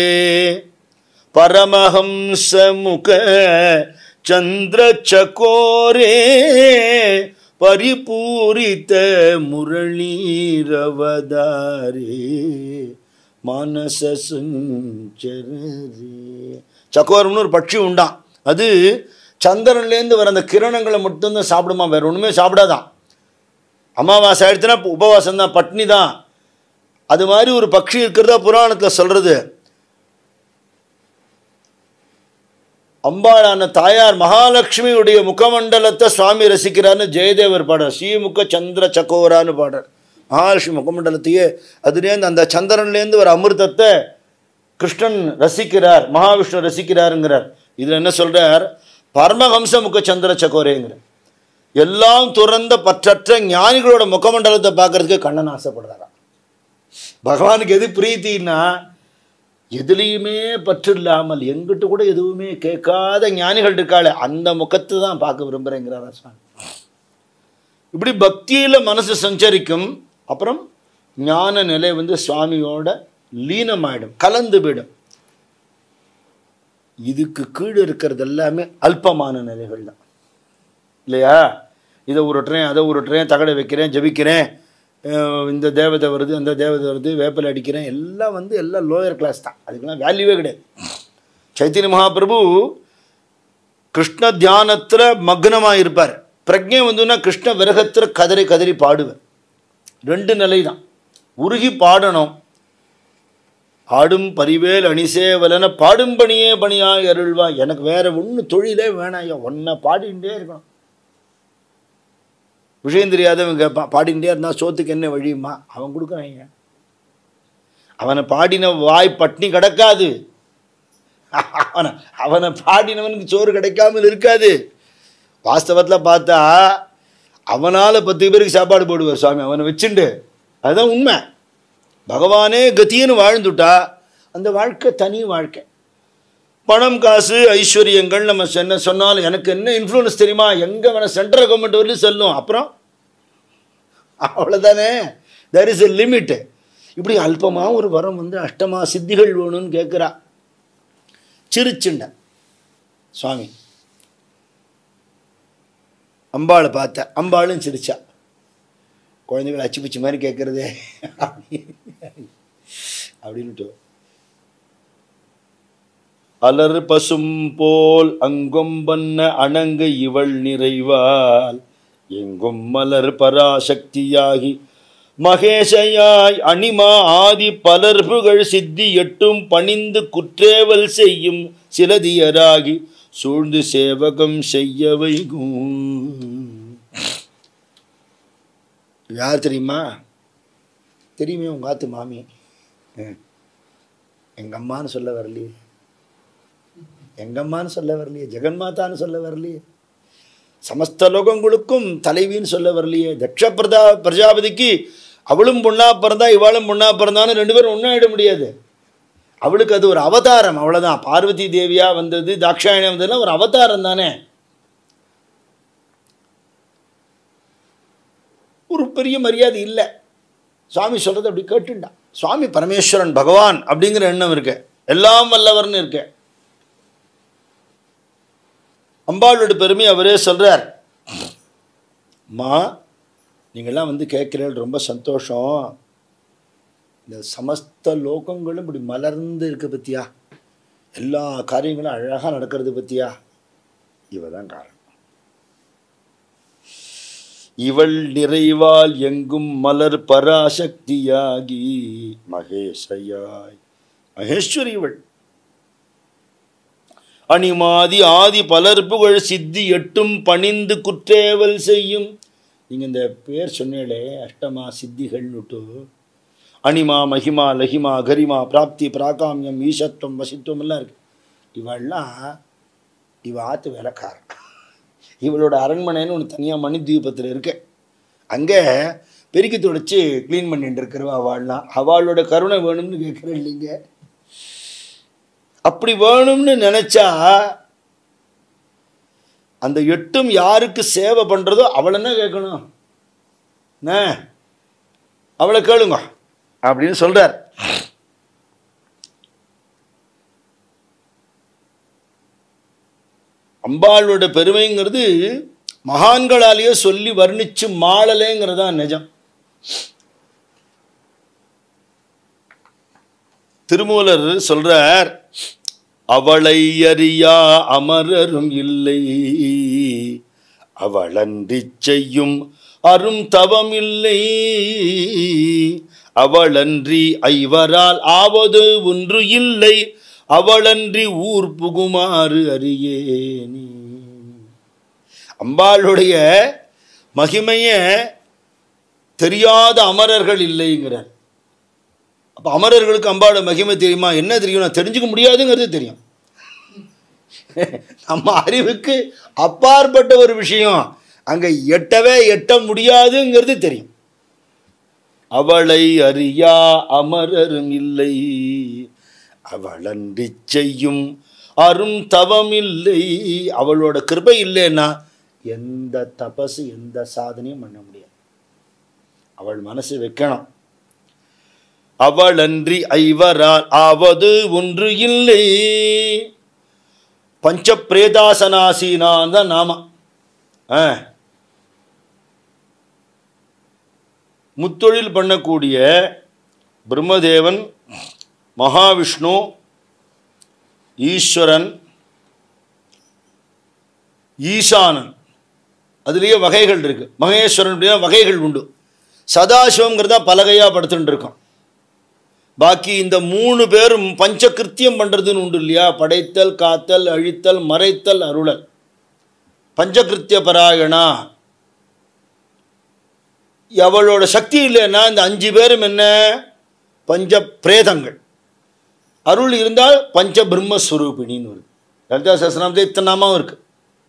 S1: பரமஹம்ச முக சந்திர சகோரே பரிபூரித்த முரளீரவதாரே மானச சுஞ்சரே சக்கோரம்னு ஒரு பட்சி உண்டான் அது சந்திரன்லேருந்து வர அந்த கிரணங்களை மட்டும்தான் சாப்பிடுமா வேற ஒன்றுமே சாப்பிடாதான் அமாவாசை ஆயிடுச்சுன்னா உபவாசம் தான் பட்னி தான் அது மாதிரி ஒரு பட்சி இருக்கிறதா புராணத்தில் சொல்கிறது அம்பாளான தாயார் மகாலட்சுமியுடைய முகமண்டலத்தை சுவாமி ரசிக்கிறார்னு ஜெயதேவர் பாடுறார் ஸ்ரீமுக சந்திர சக்கோரான்னு பாடுறார் மகாலட்சுமி முகமண்டலத்தையே அதுலேருந்து அந்த சந்திரன்லேருந்து ஒரு அமிர்தத்தை கிருஷ்ணன் ரசிக்கிறார் மகாவிஷ்ணு ரசிக்கிறாருங்கிறார் இதில் என்ன சொல்கிறார் பரமஹம்ச முக சந்திர சக்கோரேங்கிறார் எல்லாம் துறந்த பற்றற்ற ஞானிகளோட முகமண்டலத்தை பார்க்கறதுக்கு கண்ணன் ஆசைப்படுறாராம் பகவானுக்கு எது பிரீத்தின்னா எதுலேயுமே பற்று இல்லாமல் எங்கிட்ட கூட எதுவுமே கேட்காத ஞானிகள் இருக்காளே அந்த முகத்தை தான் பார்க்க விரும்புகிறேங்கிறாரா சுவாமி இப்படி பக்தியில் மனசு சஞ்சரிக்கும் அப்புறம் ஞான நிலை வந்து சுவாமியோட லீனமாயிடும் கலந்து போயிடும் இதுக்கு கீழே இருக்கிறது எல்லாமே அல்பமான நிலைகள் தான் இல்லையா இதை உருட்டுறேன் அதை உருட்டுறேன் தகடை வைக்கிறேன் ஜபிக்கிறேன் அஹ் இந்த தேவதை வருது அந்த தேவதை வருது வேப்பிலை அடிக்கிறேன் எல்லாம் வந்து எல்லாம் லோயர் கிளாஸ் தான் அதுக்கெல்லாம் வேல்யூவே கிடையாது சைத்தன்ய மகாபிரபு கிருஷ்ண தியானத்தில் மக்னமாக இருப்பார் பிரஜை வந்துன்னா கிருஷ்ண விரகத்தில் கதறி கதறி பாடுவார் ரெண்டு நிலை தான் உருகி பாடணும் ஆடும் பரிவேல் அணிசேவலன பாடும் பணியே பணியாய் அருள்வா எனக்கு வேற ஒன்று தொழிலே வேணாம் ஐயா ஒன்றை பாடிண்டே இருக்கணும் விஷயம் தெரியாதவன் கேட்பான் பாடிண்டே இருந்தால் சோத்துக்கு என்ன வழியுமா அவன் கொடுக்குறாங்க அவனை பாடின வாய் பட்னி கிடக்காது அவனை அவனை பாடினவனுக்கு சோறு கிடைக்காமல் இருக்காது வாஸ்தவத்தில் பார்த்தா அவனால் பத்து பேருக்கு சாப்பாடு போடுவார் சுவாமி அவனை வச்சுண்டு அதுதான் உண்மை பகவானே கத்தின்னு வாழ்ந்துட்டா அந்த வாழ்க்கை தனி வாழ்க்கை பணம் காசு ஐஸ்வர்யங்கள் நம்ம என்ன சொன்னாலும் எனக்கு என்ன இன்ஃப்ளூயன்ஸ் தெரியுமா எங்கே வேணால் சென்ட்ரல் கவர்மெண்ட் வரலையும் செல்லும் அப்புறம் அவ்வளோதானே தேர் இஸ் எ லிமிட்டு இப்படி அல்பமாக ஒரு வரம் வந்து அஷ்டமா சித்திகள் வேணும்னு கேட்குறா சிரிச்சுண்ட சுவாமி அம்பாளை பார்த்த அம்பாளும் சிரிச்சா குழந்தைகள் அச்சு பிச்சு மாதிரி கேட்குறதே அப்படின்ட்டு அலர் பசும் போல் அங்கும் பண்ண அணங்கு இவள் நிறைவால் எங்கும் மலர் பராசக்தியாகி மகேஷயாய் அணிமா ஆதி பலர்புகள் சித்தி எட்டும் பணிந்து குற்றேவல் செய்யும் சிலதியராகி சூழ்ந்து சேவகம் செய்ய வைகும் யார் தெரியுமா தெரியுமே உங்க ஆத்து மாமி எங்க அம்மான்னு சொல்ல வரலையே எங்க அம்மான்னு சொல்ல வரலையே ஜெகன்மாதான்னு சொல்ல வரலையே சமஸ்த லோகங்களுக்கும் தலைவின்னு சொல்ல வரலையே தக்ஷ பிரதா பிரஜாபதிக்கு அவளும் பொண்ணா பிறந்தா இவாளும் பொண்ணா பிறந்தான்னு ரெண்டு பேரும் ஒன்றாயிட முடியாது அவளுக்கு அது ஒரு அவதாரம் அவ்வளோதான் பார்வதி தேவியா வந்தது தாக்ஷாயணம் வந்ததுலாம் ஒரு அவதாரம் தானே ஒரு பெரிய மரியாதை இல்லை சுவாமி சொல்கிறது அப்படி கேட்டுண்டான் சுவாமி பரமேஸ்வரன் பகவான் அப்படிங்கிற எண்ணம் இருக்கு எல்லாம் வல்லவர்னு இருக்கு அம்பாளோட பெருமை அவரே சொல்கிறார் அம்மா நீங்கள்லாம் வந்து கேட்குறீர்கள் ரொம்ப சந்தோஷம் இந்த சமஸ்த லோகங்களும் இப்படி மலர்ந்து இருக்கு பத்தியா எல்லா காரியங்களும் அழகாக நடக்கிறது பத்தியா இவ தான் காரணம் இவள் நிறைவால் எங்கும் மலர் பராசக்தியாகி மகேஷயாய் மகேஸ்வரி இவள் அணிமாதி ஆதி பலர் புகழ் சித்தி எட்டும் பணிந்து குற்றேவல் செய்யும் நீங்கள் இந்த பேர் சொன்னீங்களே அஷ்டமா சித்திகள்னுட்டு அனிமா மகிமா லஹிமா கரிமா பிராப்தி பிராகாமியம் ஈசத்துவம் வசித்துவம் எல்லாம் இருக்கு இவள்லாம் இவ ஆத்து வேலைக்காரன் இவளோட அரண்மனைன்னு ஒன்று தனியாக மணி தீபத்தில் இருக்கு அங்கே பெருக்கி தொடச்சி க்ளீன் பண்ணிட்டு இருக்கிறவா அவள்லாம் அவளோட கருணை வேணும்னு கேட்குறேன் இல்லைங்க அப்படி வேணும்னு நினைச்சா அந்த எட்டும் யாருக்கு சேவை பண்றதோ அவளை என்ன கேட்கணும் என்ன அவளை கேளுங்க அப்படின்னு சொல்றார் அம்பாளோட பெருமைங்கிறது மகான்களாலேயே சொல்லி வர்ணிச்சு மாளலேங்கிறது தான் நிஜம் திருமூலர் சொல்றார் அவளை அறியா அமரரும் இல்லை அவளன்றி செய்யும் அரும் தவம் இல்லை அவளன்றி ஐவரால் ஆவது ஒன்று இல்லை அவளன்றி ஊர் புகுமாறு அறியேனி அம்பாளுடைய மகிமைய தெரியாத அமரர்கள் இல்லைங்கிறார் அப்போ அமரர்களுக்கு அம்பாளோட மகிமை தெரியுமா என்ன தெரியும் நான் தெரிஞ்சுக்க முடியாதுங்கிறது தெரியும் நம்ம அறிவுக்கு அப்பாற்பட்ட ஒரு விஷயம் அங்கே எட்டவே எட்ட முடியாதுங்கிறது தெரியும் அவளை அறியா அமரரும் இல்லை அவளன்றி செய்யும் அரும் தவம் இல்லை அவளோட கிருபை இல்லைன்னா எந்த தபசு எந்த சாதனையும் பண்ண முடியாது அவள் மனசு வைக்கணும் அவளன்றி ஐவரால் ஆவது ஒன்று இல்லை பஞ்ச பிரேதாசனாசீனான் தான் நாம ஆ. முத்தொழில் பண்ணக்கூடிய பிரம்மதேவன் மகாவிஷ்ணு ஈஸ்வரன் ஈசானன் அதுலேயே வகைகள் இருக்கு மகேஸ்வரன் அப்படின்னா வகைகள் உண்டு சதாசிவங்கிறதா பலகையாக படுத்துட்டு இருக்கோம் பாக்கி இந்த மூணு பேரும் பஞ்சகிருத்தியம் பண்ணுறதுன்னு உண்டு இல்லையா படைத்தல் காத்தல் அழித்தல் மறைத்தல் அருளல் பஞ்சகிருத்திய பராயணா அவளோட சக்தி இல்லைன்னா இந்த அஞ்சு பேரும் என்ன பஞ்ச பிரேதங்கள் அருள் இருந்தால் பஞ்ச பிரம்மஸ்வரூபிணின்னு வருது லலிதா சஸ்திரநாமத்தில் இத்தனை நாமாவும் இருக்கு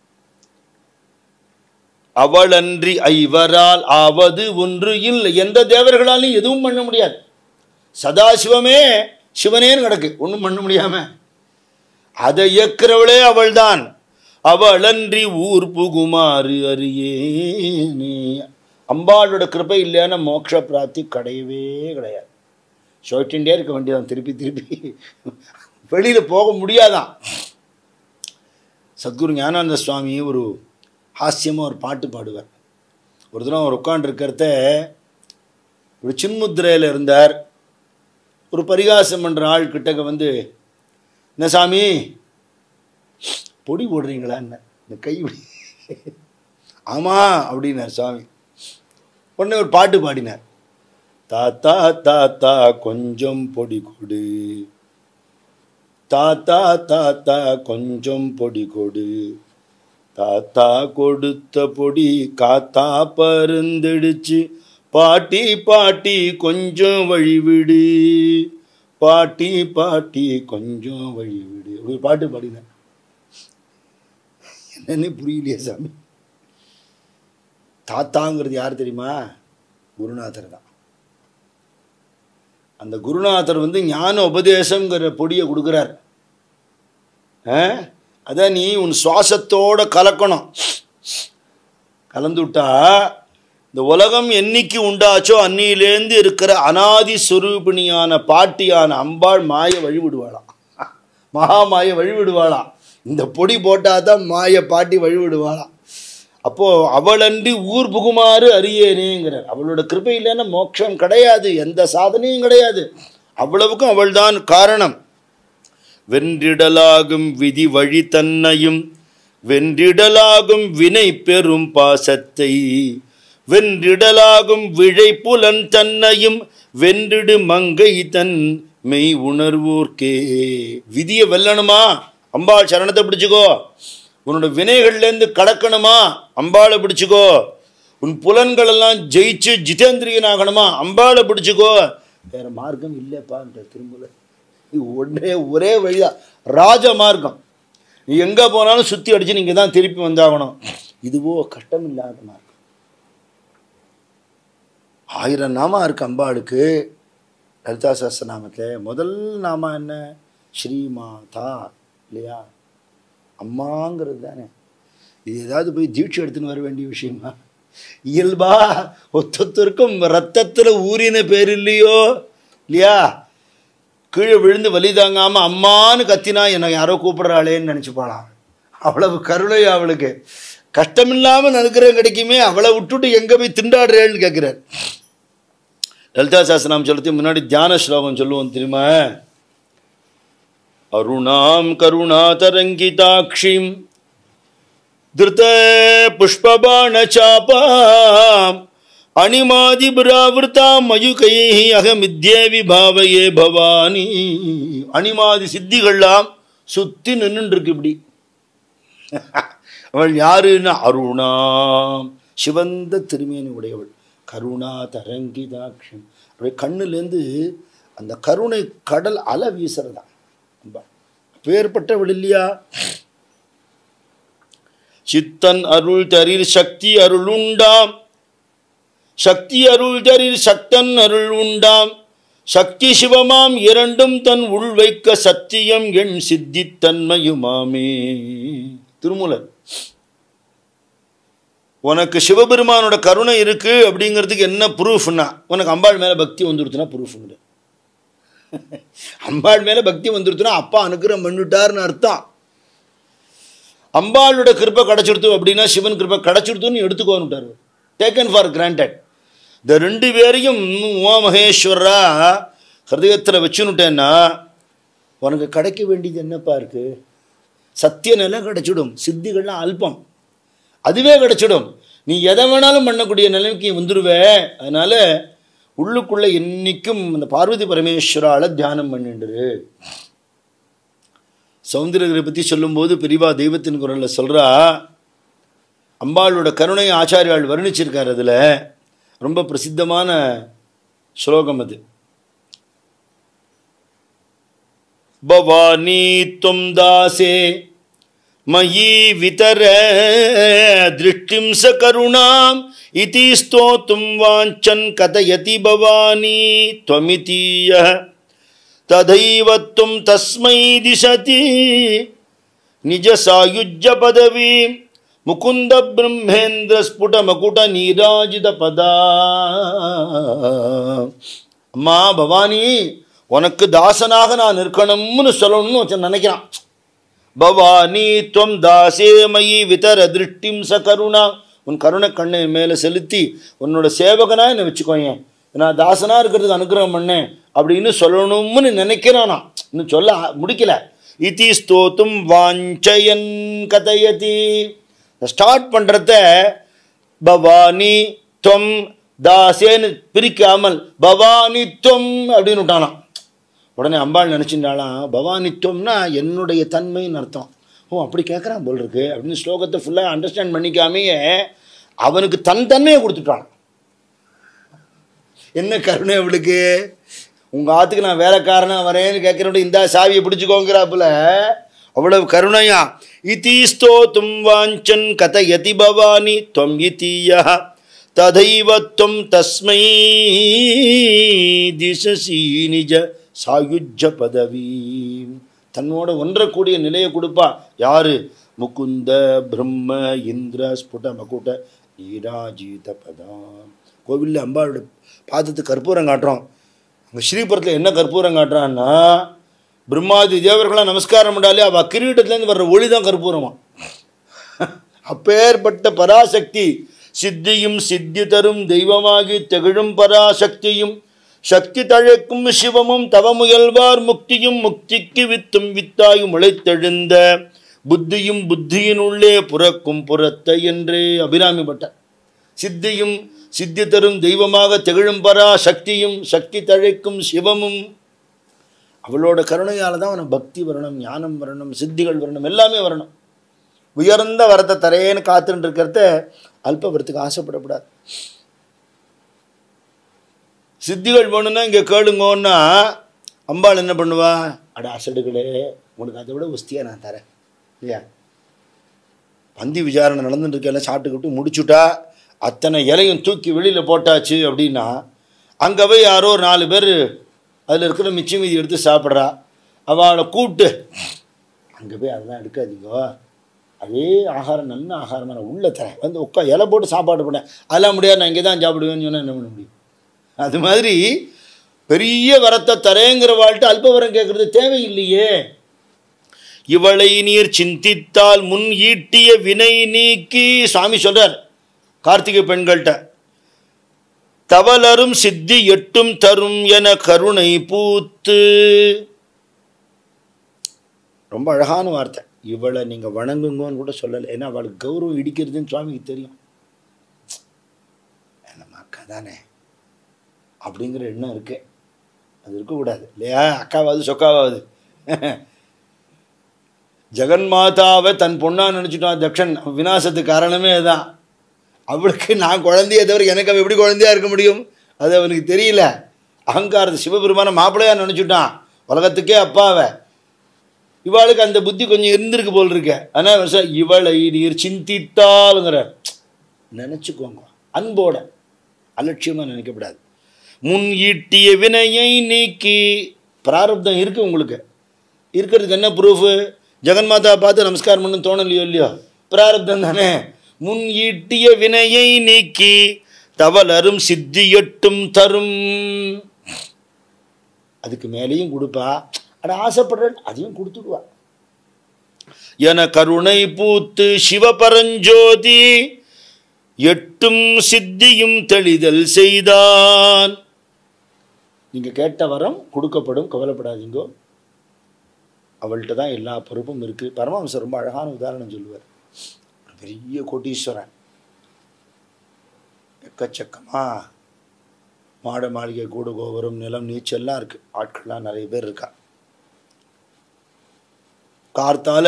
S1: அவளன்றி ஐவரால் ஆவது ஒன்று இல்லை எந்த தேவர்களாலையும் எதுவும் பண்ண முடியாது சதாசிவமே சிவனேன்னு கிடக்கு ஒன்றும் பண்ண முடியாம அதை இயக்கிறவளே அவள்தான் அவளன்றி ஊர் புகுமாறு அறியேனே அம்பாளோட கிருபை இல்லைன்னா மோட்ச பிராப்தி கிடையவே கிடையாது சொல்லிட்டே இருக்க வேண்டியதான் திருப்பி திருப்பி வெளியில் போக முடியாதான் சத்குரு ஞானானந்த சுவாமி ஒரு ஹாஸ்யமாக ஒரு பாட்டு பாடுவார் ஒரு தினம் அவர் உட்காண்டிருக்கிறத ஒரு சின்முத்திரையில் இருந்தார் ஒரு பரிகாசம் பண்ணுற ஆள் கிட்டக்க வந்து என்ன சாமி பொடி போடுறீங்களா என்ன இந்த கை இப்படி ஆமாம் அப்படின்னார் சாமி உடனே ஒரு பாட்டு பாடினார் தாத்தா தாத்தா கொஞ்சம் பொடி கொடு தாத்தா தாத்தா கொஞ்சம் பொடி கொடு தாத்தா கொடுத்த பொடி காத்தா பருந்தடிச்சு பாட்டி பாட்டி கொஞ்சம் வழிவிடு பாட்டி பாட்டி கொஞ்சம் வழிவிடு அப்படி ஒரு பாட்டு பாடினேன் என்னன்னு புரியலையே சாமி தாத்தாங்கிறது யார் தெரியுமா குருநாதர் தான் அந்த குருநாதர் வந்து ஞான உபதேசங்கிற பொடியை கொடுக்குறார் ஆ? அதான் நீ உன் சுவாசத்தோட கலக்கணும் கலந்து விட்டா இந்த உலகம் என்னைக்கு உண்டாச்சோ அன்னியிலேருந்து இருக்கிற அனாதி சொரூபிணியான பாட்டியான அம்பாள் மாய வழிவிடுவாளாம் மகா மாய வழிவிடுவாளாம் இந்த பொடி போட்டால் தான் மாய பாட்டி வழிவிடுவாளாம் அப்போது அவளன்றி ஊர் புகுமாறு அறியேனேங்கிறார் அவளோட கிருபை இல்லைன்னா மோட்சம் கிடையாது எந்த சாதனையும் கிடையாது அவ்வளவுக்கும் அவள்தான் காரணம் வென்றிடலாகும் விதி வழி தன்னையும் வென்றிடலாகும் வினை பெறும் பாசத்தை வென்றிடலாகும் விழை புலன் தன்னையும் வென்றிடு மங்கை தன் மெய் உணர்வோர்க்கே விதியை வெல்லணுமா அம்பாள் சரணத்தை பிடிச்சுக்கோ உன்னோட வினைகள்லேருந்து கடக்கணுமா அம்பாளை பிடிச்சுக்கோ உன் புலன்கள் எல்லாம் ஜெயிச்சு ஜிதேந்திரியன் ஆகணுமா அம்பாளை பிடிச்சுக்கோ வேற மார்க்கம் இல்லைப்பான்ற திரும்பல இது ஒன்றே ஒரே வழிதான் ராஜ மார்க்கம் நீ எங்கே போனாலும் சுற்றி அடிச்சு நீங்கள் தான் திருப்பி வந்தாகணும் இதுவோ கஷ்டம் இல்லாத மார்க்கம் ஆயிரம் நாமா இருக்கு அம்பாளுக்கு லலிதா சஹஸ்ரநாமத்தில் முதல் நாமம் என்ன ஸ்ரீமாதா இல்லையா அம்மாங்கிறது தானே இது ஏதாவது போய் தீட்சை எடுத்துன்னு வர வேண்டிய விஷயமா இயல்பா ஒத்தொத்தருக்கும் ரத்தத்தில் ஊறின பேர் இல்லையோ இல்லையா கீழே விழுந்து வலி தாங்காமல் அம்மான்னு கத்தினா என்னை யாரோ கூப்பிடுறாளேன்னு நினச்சிப்பாளாம் அவ்வளவு கருணை அவளுக்கு கஷ்டமில்லாமல் அனுக்கிரகம் கிடைக்குமே அவளை விட்டுட்டு எங்கே போய் திண்டாடுறேன்னு கேட்குறார் லலிதா சாஸ்திரம் சொல்லத்துக்கு முன்னாடி தியான ஸ்லோகம் சொல்லுவோம் தெரியுமா அருணாம் கருணாதரங்கிதாட்சிம் திருத புஷ்பபாணச்சாபாம் அணிமாதிபுராவிருத்தாம் மயுகை அகமித்யேவி பாவையே பவானி அணிமாதி சித்திகள்லாம் சுத்தி நின்றுட்டு இருக்கு இப்படி அவள் யாருன்னா அருணாம் சிவந்த திருமேனி உடையவள் கருணா தரங்கிதாட்சம் அப்படியே கண்ணுலேருந்து அந்த கருணை கடல் அலை வீசுறதா பேர்பட்டவள் இல்லையா சித்தன் அருள் தரில் சக்தி அருள் உண்டாம் சக்தி அருள் தரில் சக்தன் அருள் உண்டாம் சக்தி சிவமாம் இரண்டும் தன் உள் வைக்க சத்தியம் என் சித்தி தன்மையுமாமே திருமூலர் உனக்கு சிவபெருமானோட கருணை இருக்கு அப்படிங்கிறதுக்கு என்ன ப்ரூஃப்னா உனக்கு அம்பாள் மேலே பக்தி வந்துருச்சுன்னா ப்ரூஃப்ங்கிற அம்பாள் மேலே பக்தி வந்துருச்சுன்னா அப்பா அனுக்கிரம் பண்ணிட்டாருன்னு அர்த்தம் அம்பாளோட கிருப்பை கிடச்சிடுத்து அப்படின்னா சிவன் கிருப்பை கிடச்சிடுத்துன்னு எடுத்துக்கோன்னுட்டார் டேக்கன் ஃபார் கிராண்டட் இந்த ரெண்டு பேரையும் உமா மகேஸ்வரா ஹிருதயத்தில் வச்சுன்னுட்டேன்னா உனக்கு கிடைக்க வேண்டியது என்னப்பா இருக்கு சத்திய நிலை கிடைச்சிடும் சித்திகள்லாம் அல்பம் அதுவே கிடைச்சிடும் நீ எதை வேணாலும் பண்ணக்கூடிய நிலைமைக்கு வந்துடுவே அதனால உள்ளுக்குள்ள என்னைக்கும் அந்த பார்வதி பரமேஸ்வரால தியானம் பண்ணிண்டுரு சௌந்தரகரை பற்றி சொல்லும்போது பெரியவா தெய்வத்தின் குரலில் சொல்கிறா அம்பாளோட கருணை ஆச்சாரியால் வர்ணிச்சிருக்கார் அதில் ரொம்ப பிரசித்தமான ஸ்லோகம் அது பவானி துவம் தாசே மயி விதர திருஷ்டிம் ச கருணாம் இதி ஸ்தோத்தும் வாஞ்சன் கதயதி பவானி त्वमितीय तथैव त्वं तस्मै दिशति निजसायुज्य पदवीं मुकुन्द ब्रह्मेन्द्रस्फुटमकुट நீராஜிதபதா அம்மா பவானி உனக்கு தாசனாக நான் இருக்கணும்னு சொல்லணும்னு வச்சு நினைக்கிறான் பவானி துவம் தாசே மயி விதர திருஷ்டிம் ச கருணா உன் கருணை கண்ணை மேலே செலுத்தி உன்னோட சேவகனா என்னை வச்சுக்கோங்க நான் தாசனா இருக்கிறதுக்கு அனுகிரகம் பண்ணேன் அப்படின்னு சொல்லணும்னு நினைக்கிறானா இன்னும் சொல்ல முடிக்கல இதி ஸ்தோத்தும் வாஞ்சயன் கதையதி ஸ்டார்ட் பண்ணுறத பவானி துவம் தாசேன்னு பிரிக்காமல் பவானித்வம் அப்படின்னு விட்டானாம் உடனே அம்பாள் நினச்சிட்டாலாம் பவானித்வம்னா என்னுடைய தன்மைன்னு அர்த்தம் ஓ அப்படி கேட்குறான் போல் இருக்கு அப்படின்னு ஸ்லோகத்தை ஃபுல்லாக அண்டர்ஸ்டாண்ட் பண்ணிக்காமையே அவனுக்கு தன் தன்மையை கொடுத்துட்டான் என்ன கருணை அவளுக்கு உங்கள் ஆத்துக்கு நான் வேலைக்காரனா வரேன்னு கேட்குறோட இந்த சாவியை பிடிச்சிக்கோங்கிறாப்புல அவ்வளவு கருணையா இதி ஸ்தோத்தும் வாஞ்சன் கதயதி பவானி துவம் இத்தீயா ததைவ துவம் தஸ்மை திசசி நிஜ சாயுஜ பதவி தன்னோட ஒன்றக்கூடிய நிலையை கொடுப்பா யாரு முகுந்த பிரம்ம இந்திர ஸ்புட மகுட நீராஜீத பதாம் கோவிலில் அம்பாளோட பாதத்துக்கு கற்பூரம் காட்டுறோம் அங்கே ஸ்ரீபுரத்தில் என்ன கற்பூரம் காட்டுறான்னா பிரம்மாதி தேவர்களாம் நமஸ்காரம் பண்ணாலே அவள் கிரீட்டத்துலேருந்து வர்ற ஒளி தான் கற்பூரமா அப்பேற்பட்ட பராசக்தி சித்தியும் சித்தி தரும் தெய்வமாகி திகழும் பராசக்தியும் சக்தி தழைக்கும் சிவமும் தவமுயல்வார் முக்தியும் முக்திக்கு வித்தும் வித்தாயும் உழைத்தெழுந்த புத்தியும் புத்தியின் உள்ளே புறக்கும் புறத்தை என்றே அபிராமி பட்டார் சித்தியும் சித்தி தரும் தெய்வமாக திகழும் பரா சக்தியும் சக்தி தழைக்கும் சிவமும் அவளோட கருணையால் தான் அவனுக்கு பக்தி வரணும் ஞானம் வரணும் சித்திகள் வரணும் எல்லாமே வரணும் உயர்ந்த வரத்தை தரேன்னு காத்துட்டு இருக்கிறத அல்ப வரத்துக்கு ஆசைப்படக்கூடாது சித்திகள் வேணும்னா இங்கே கேளுங்கோன்னா அம்பாள் என்ன பண்ணுவா அட அசடுகளே உனக்கு அதை விட உஸ்தியாக நான் தரேன் இல்லையா பந்தி விசாரணை நடந்துட்டு இருக்க எல்லாம் சாப்பிட்டுக்கிட்டு முடிச்சுட்டா அத்தனை இலையும் தூக்கி வெளியில் போட்டாச்சு அப்படின்னா அங்கே போய் யாரோ ஒரு நாலு பேர் அதில் இருக்கிற மிச்ச மீதி எடுத்து சாப்பிட்றா அவளை கூப்பிட்டு அங்கே போய் அதெல்லாம் எடுக்காதீங்க அதே ஆகாரம் நல்ல ஆகாரமாக நான் உள்ளே தரேன் வந்து உட்கா இலை போட்டு சாப்பாடு பண்ணேன் அதெல்லாம் முடியாது நான் இங்கே தான் சாப்பிடுவேன்னு சொன்னால் என்ன பண்ண முடியும் அது மாதிரி பெரிய வரத்தை தரேங்கிற வாழ்ட்டு அல்ப வரம் கேட்குறது தேவையில்லையே இவளை நீர் சிந்தித்தால் முன் ஈட்டிய வினை நீக்கி சுவாமி சொல்றார் கார்த்திகை பெண்கள்கிட்ட தவலரும் சித்தி எட்டும் தரும் என கருணை பூத்து ரொம்ப அழகான வார்த்தை இவளை நீங்கள் வணங்குங்கன்னு கூட சொல்லலை ஏன்னா அவளுக்கு கௌரவம் இடிக்கிறதுன்னு சுவாமிக்கு தெரியும் நம்ம அக்கா தானே அப்படிங்கிற எண்ணம் இருக்கு அது இருக்கக்கூடாது இல்லையா அக்காவாது சொக்காவாது ஜெகன்மாதாவை தன் பொண்ணா நினச்சிட்டான் தக்ஷன் விநாசத்துக்கு காரணமே அதுதான் அவளுக்கு நான் குழந்தைய தவிர எனக்கு அவள் எப்படி குழந்தையா இருக்க முடியும் அது அவனுக்கு தெரியல அகங்காரத்தை சிவபெருமான மாப்பிள்ளையா நினச்சிட்டான் உலகத்துக்கே அப்பாவை இவாளுக்கு அந்த புத்தி கொஞ்சம் இருந்திருக்கு போல் இருக்க ஆனால் சார் இவளை நீர் சிந்தித்தாளுங்கிற நினச்சிக்கோங்க அன்போட அலட்சியமாக நினைக்கப்படாது முன் ஈட்டிய வினையை நீக்கி பிராரப்தம் இருக்குது உங்களுக்கு இருக்கிறதுக்கு என்ன ப்ரூஃபு ஜெகன்மாதா பார்த்து நமஸ்காரம் பண்ணு தோணலையோ இல்லையோ பிராரப்தம் தானே முன் ஈட்டிய வினையை நீக்கி தவலரும் சித்தியட்டும் தரும் அதுக்கு மேலேயும் கொடுப்பா அட ஆசைப்படுறேன் அதையும் கொடுத்துடுவா என கருணை பூத்து சிவபரஞ்சோதி எட்டும் சித்தியும் தெளிதல் செய்தான் நீங்கள் கேட்ட வரம் கொடுக்கப்படும் கவலைப்படாதீங்கோ அவள்கிட்ட தான் எல்லா பொறுப்பும் இருக்குது பரமஹம்சர் ரொம்ப அழகான உதாரணம் சொல்லுவார் ஒரு பெரிய கோட்டீஸ்வரன் எக்கச்சக்கமா மாட மாளிகை கூடு கோபுரம் நிலம் நீச்சல்லாம் இருக்குது ஆட்கள்லாம் நிறைய பேர் இருக்கா கார்த்தால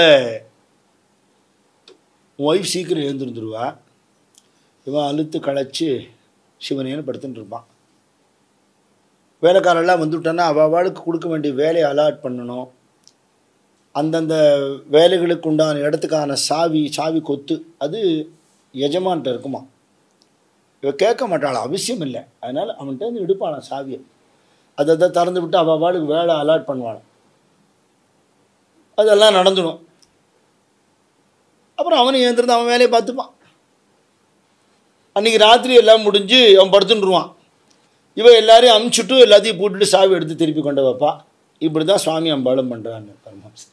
S1: ஒய்ஃப் சீக்கிரம் எழுந்திருந்துருவா இவன் அழுத்து களைச்சி சிவனேன்னு படுத்துட்டு இருப்பான் வேலைக்காரெல்லாம் வந்துவிட்டான்னா அவள் அவளுக்கு கொடுக்க வேண்டிய வேலையை அலாட் பண்ணணும் அந்தந்த வேலைகளுக்கு உண்டான இடத்துக்கான சாவி சாவி கொத்து அது எஜமான்கிட்ட இருக்குமா இவ கேட்க மாட்டாள் அவசியம் இல்லை அதனால் அவன்கிட்ட வந்து எடுப்பாளாம் சாவியை அதை அதை திறந்து விட்டு அவள் அவளுக்கு வேலை அலாட் பண்ணுவாளாம் அதெல்லாம் நடந்துடும் அப்புறம் அவனும் ஏந்திருந்து அவன் வேலையை பார்த்துப்பான் அன்றைக்கி ராத்திரி எல்லாம் முடிஞ்சு அவன் படுத்துட்டுருவான் இவன் எல்லாரையும் அமுச்சுட்டு எல்லாத்தையும் போட்டுட்டு சாவி எடுத்து திருப்பி கொண்டு வைப்பா இப்படி தான் சுவாமி அம்பாளும் பண்ணுறான்னு பரமஹம்சர்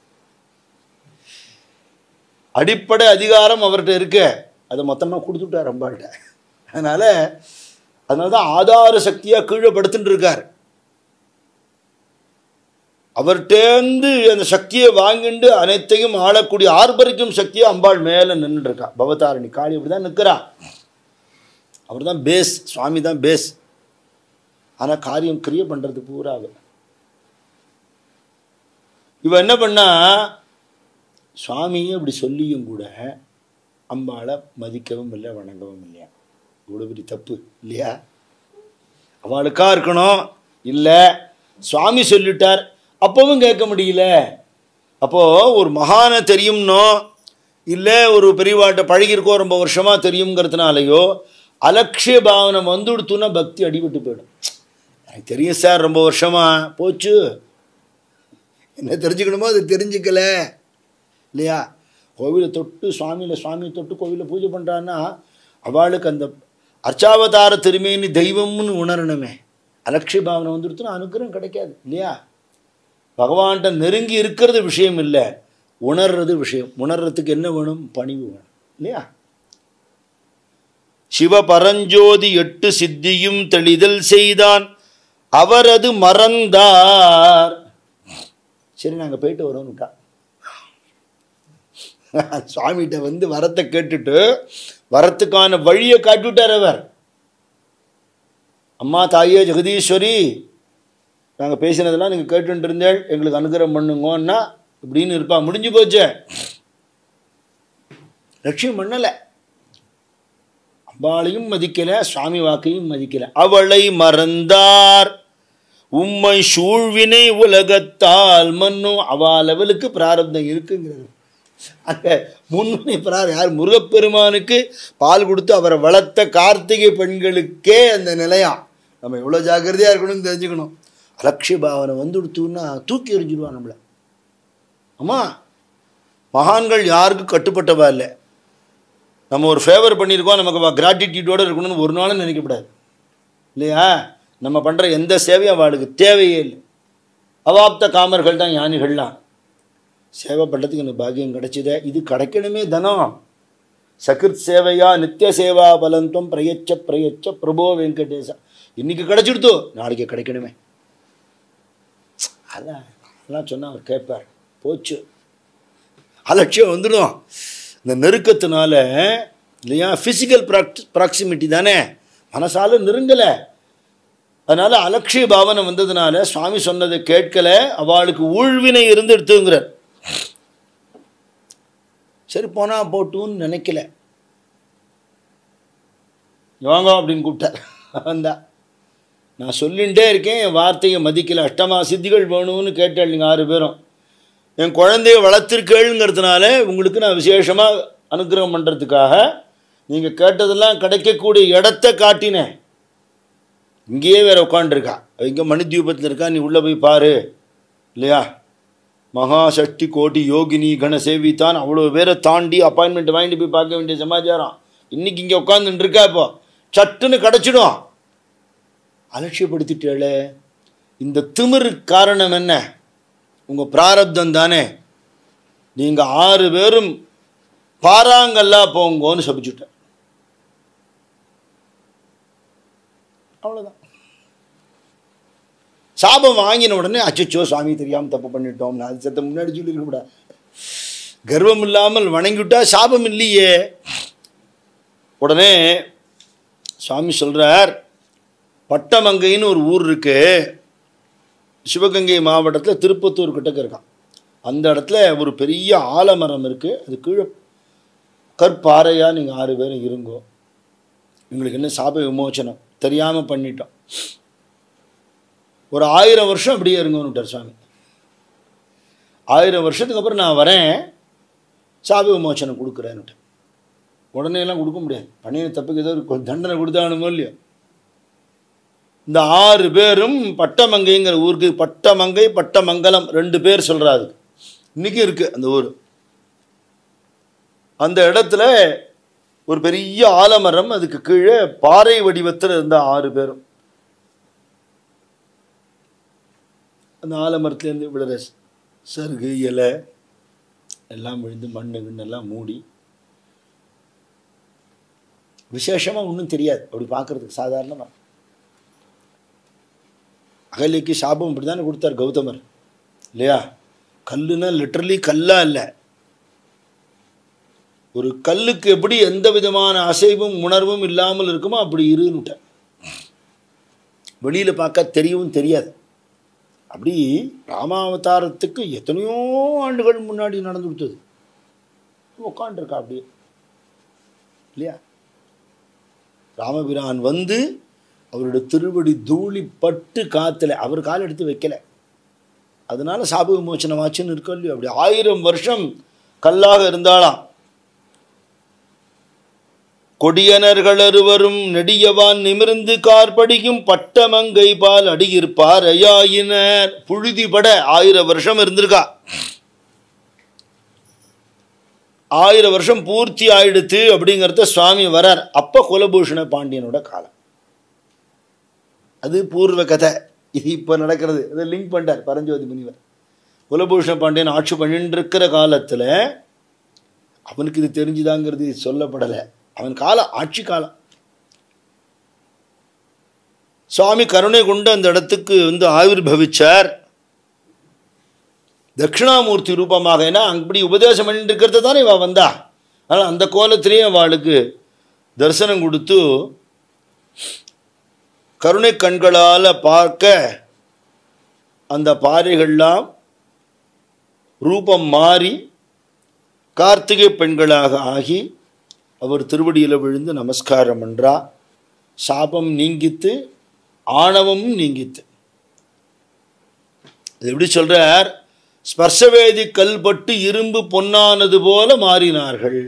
S1: அடிப்படை அதிகாரம் அவர்கிட்ட இருக்க அதை மொத்தமாக கொடுத்துட்டார் அம்பாள்கிட்ட அதனால் அதனால தான் ஆதார சக்தியாக கீழே படுத்துட்டு இருக்கார் அவர்கிட்டேருந்து அந்த சக்தியை வாங்கிண்டு அனைத்தையும் ஆளக்கூடிய ஆர்ப்பரிக்கும் சக்தியை அம்பாள் மேலே நின்றுட்டு இருக்கா பவதாரணி காளி அப்படி தான் நிற்கிறா அவர் தான் பேஸ் சுவாமி தான் பேஸ் ஆனால் காரியம் கிரிய பண்ணுறது பூரா அவ இவ என்ன பண்ணா சுவாமியே அப்படி சொல்லியும் கூட அம்பாளை மதிக்கவும் இல்லை வணங்கவும் இல்லையா இவ்வளோ பெரிய தப்பு இல்லையா அவளுக்கா இருக்கணும் இல்லை சுவாமி சொல்லிட்டார் அப்பவும் கேட்க முடியல அப்போது ஒரு மகானை தெரியும்னோ இல்லை ஒரு பெரியவாட்ட பழகிருக்கோ ரொம்ப வருஷமாக தெரியுங்கிறதுனாலையோ அலட்சிய பாவனை வந்துடுத்துன்னா பக்தி அடிபட்டு போயிடும் எனக்கு தெரியும் சார் ரொம்ப வருஷமாக போச்சு என்ன தெரிஞ்சுக்கணுமோ அது தெரிஞ்சுக்கல இல்லையா கோவிலை தொட்டு சுவாமியில் சுவாமியை தொட்டு கோவிலில் பூஜை பண்ணுறான்னா அவளுக்கு அந்த அர்ச்சாவதார திருமேனி தெய்வம்னு உணரணுமே அலட்சிய பாவனை வந்துடுத்துனா அனுகிரகம் கிடைக்காது இல்லையா பகவான்கிட்ட நெருங்கி இருக்கிறது விஷயம் இல்லை உணர்றது விஷயம் உணர்றதுக்கு என்ன வேணும் பணிவு வேணும் இல்லையா சிவபரஞ்சோதி எட்டு சித்தியும் தெளிதல் செய்தான் அவரது மறந்தார் சரி நாங்கள் போயிட்டு வரோம்னுட்டா சுவாமிகிட்ட வந்து வரத்தை கேட்டுட்டு வரத்துக்கான வழியை காட்டிவிட்டார் அவர் அம்மா தாயே ஜெகதீஸ்வரி நாங்கள் பேசினதெல்லாம் நீங்கள் கேட்டுட்டு இருந்தேள் எங்களுக்கு அனுகிரகம் பண்ணுங்கன்னா இப்படின்னு இருப்பா முடிஞ்சு போச்சே லட்சியம் பண்ணலை அம்பாளையும் மதிக்கலை சுவாமி வாக்கையும் மதிக்கலை அவளை மறந்தார் உம்மை சூழ்வினை உலகத்தால் மன்னும் அவா லெவலுக்கு பிராரப்தம் இருக்குங்கிறது அங்கே முன்மணி பிரார் யார் முருகப்பெருமானுக்கு பால் கொடுத்து அவரை வளர்த்த கார்த்திகை பெண்களுக்கே அந்த நிலையம் நம்ம எவ்வளோ ஜாக்கிரதையாக இருக்கணும்னு தெரிஞ்சுக்கணும் அலட்சிய பாவனை வந்துடுத்துன்னா தூக்கி எறிஞ்சிடுவான் நம்மளை ஆமாம் மகான்கள் யாருக்கும் கட்டுப்பட்டவா இல்லை நம்ம ஒரு ஃபேவர் பண்ணியிருக்கோம் நமக்கு கிராட்டிடியூடோடு இருக்கணும்னு ஒரு நாளும் நினைக்கக்கூடாது இல்லையா நம்ம பண்ணுற எந்த சேவையும் அவளுக்கு தேவையே இல்லை அவாப்த காமர்கள் தான் ஞானிகள்லாம் சேவை பண்ணுறதுக்கு எனக்கு பாக்கியம் கிடைச்சதே இது கிடைக்கணுமே தனம் சகிருத் சேவையா நித்திய சேவா பலந்தம் பிரயச்ச பிரயச்ச பிரபோ வெங்கடேசா இன்னைக்கு கிடைச்சிடுத்தோ நாளைக்கு கிடைக்கணுமே அதான் அதெல்லாம் சொன்னால் அவர் கேட்பார் போச்சு அலட்சியம் வந்துடும் இந்த நெருக்கத்தினால இல்லையா ஃபிசிக்கல் ப்ராக்டி ப்ராக்சிமிட்டி தானே மனசால நெருங்கலை அதனால் அலட்சிய பாவனை வந்ததுனால சுவாமி சொன்னதை கேட்கல அவளுக்கு ஊழ்வினை இருந்து எடுத்துங்கிறார் சரி போனா போட்டுன்னு நினைக்கல வாங்க அப்படின்னு கூப்பிட்டார் வந்தா நான் சொல்லிகிட்டே இருக்கேன் என் வார்த்தையை மதிக்கல அஷ்டமா சித்திகள் வேணும்னு கேட்டாள் நீங்கள் ஆறு பேரும் என் குழந்தைய வளர்த்துருக்கேளுங்கிறதுனால உங்களுக்கு நான் விசேஷமாக அனுகிரகம் பண்ணுறதுக்காக நீங்கள் கேட்டதெல்லாம் கிடைக்கக்கூடிய இடத்த காட்டினேன் இங்கேயே வேற உட்காண்டிருக்கா இங்கே மணித்வீபத்தில் இருக்கா நீ உள்ளே போய் பாரு இல்லையா மகாசக்தி கோட்டி யோகினி கணசேவித்தான் அவ்வளோ பேரை தாண்டி அப்பாயின்மெண்ட் வாங்கிட்டு போய் பார்க்க வேண்டிய சமாச்சாரம் இன்னைக்கு இங்கே உட்காந்துட்டு இருக்கா இப்போ சட்டுன்னு கிடச்சிடும் அலட்சியப்படுத்திட்டேளே இந்த திமிரு காரணம் என்ன உங்கள் பிராரப்தம் தானே நீங்கள் ஆறு பேரும் பாராங்கல்லா போங்கோன்னு சபிச்சுட்டேன் அவ்வளோதான் சாபம் வாங்கின உடனே அச்சச்சோ சுவாமி தெரியாமல் தப்பு பண்ணிட்டோம் நான் அது சத்த முன்னாடி சொல்லியிருக்கக்கூடாது கர்வம் இல்லாமல் வணங்கிவிட்டா சாபம் இல்லையே உடனே சுவாமி சொல்கிறார் பட்டமங்கைன்னு ஒரு ஊர் இருக்கு சிவகங்கை மாவட்டத்தில் திருப்பத்தூர் கிட்டக்க இருக்கான் அந்த இடத்துல ஒரு பெரிய ஆலமரம் இருக்குது அது கீழே கற்பாறையாக நீங்கள் ஆறு பேரும் இருங்கோ எங்களுக்கு என்ன சாப விமோச்சனம் தெரியாமல் பண்ணிட்டோம் ஒரு ஆயிரம் வருஷம் அப்படியே இருங்கன்னுட்டார் சுவாமி ஆயிரம் வருஷத்துக்கு அப்புறம் நான் வரேன் சாப விமோச்சனம் கொடுக்குறேன்னுட்டு உடனே எல்லாம் கொடுக்க முடியாது பண்ணின தப்புக்கு ஏதோ ஒரு தண்டனை கொடுத்தானுமோ இல்லையோ இந்த ஆறு பேரும் பட்டமங்கைங்கிற ஊருக்கு பட்டமங்கை பட்டமங்கலம் ரெண்டு பேர் சொல்கிறாரு இன்னைக்கு இருக்குது அந்த ஊர் அந்த இடத்துல ஒரு பெரிய ஆலமரம் அதுக்கு கீழே பாறை வடிவத்தில் இருந்த ஆறு பேரும் அந்த ஆலமரத்துலேருந்து விழுற சருகு இலை எல்லாம் விழுந்து மண்ணு கிண்ணெல்லாம் மூடி விசேஷமாக ஒன்றும் தெரியாது அப்படி பார்க்குறதுக்கு சாதாரணமாக அகலிக்கு சாபம் இப்படி தானே கொடுத்தார் கௌதமர் இல்லையா கல்லுனா லிட்டரலி கல்லா இல்லை ஒரு கல்லுக்கு எப்படி எந்த விதமான அசைவும் உணர்வும் இல்லாமல் இருக்குமோ அப்படி இருன்னுட்டார் வெளியில் பார்க்க தெரியவும் தெரியாது அப்படி ராமாவதாரத்துக்கு எத்தனையோ ஆண்டுகள் முன்னாடி நடந்து கொடுத்தது உட்காண்டிருக்கா அப்படியே இல்லையா ராமபிரான் வந்து அவருடைய திருவடி தூளி பட்டு காத்துல அவர் கால் எடுத்து வைக்கல அதனால சாப விமோச்சனம் ஆச்சுன்னு இருக்கோ இல்லையோ அப்படி ஆயிரம் வருஷம் கல்லாக இருந்தாலாம் கொடியனர்கள் அறுவரும் நெடியவான் நிமிர்ந்து கார்படியும் பட்டமங்கை பால் அடியிருப்பார் ஐயாயினர் புழுதி பட ஆயிரம் வருஷம் இருந்திருக்கா ஆயிரம் வருஷம் பூர்த்தி ஆயிடுத்து அப்படிங்கிறத சுவாமி வரார் அப்போ குலபூஷண பாண்டியனோட காலம் அது பூர்வ கதை இது இப்போ நடக்கிறது இதை லிங்க் பண்ணிட்டார் பரஞ்சோதி முனிவர் குலபூஷண பாண்டியன் ஆட்சி பண்ணிட்டு இருக்கிற காலத்தில் அவனுக்கு இது தெரிஞ்சுதாங்கிறது சொல்லப்படலை அவன் காலம் ஆட்சி காலம் சுவாமி கருணை கொண்டு அந்த இடத்துக்கு வந்து ஆவிர்வவிச்சார் தட்சிணாமூர்த்தி ரூபமாக ஏன்னா அப்படி உபதேசம் பண்ணிட்டு இருக்கிறது தானே இவள் வந்தா அதனால் அந்த கோலத்திலேயே அவளுக்கு தரிசனம் கொடுத்து கருணை கண்களால் பார்க்க அந்த பாறைகள்லாம் ரூபம் மாறி கார்த்திகை பெண்களாக ஆகி அவர் திருவடியில் விழுந்து நமஸ்காரம் பண்ணுறா சாபம் நீங்கித்து ஆணவமும் நீங்கித்து இது எப்படி சொல்கிறார் ஸ்பர்ஷவேதி கல்பட்டு இரும்பு பொன்னானது போல மாறினார்கள்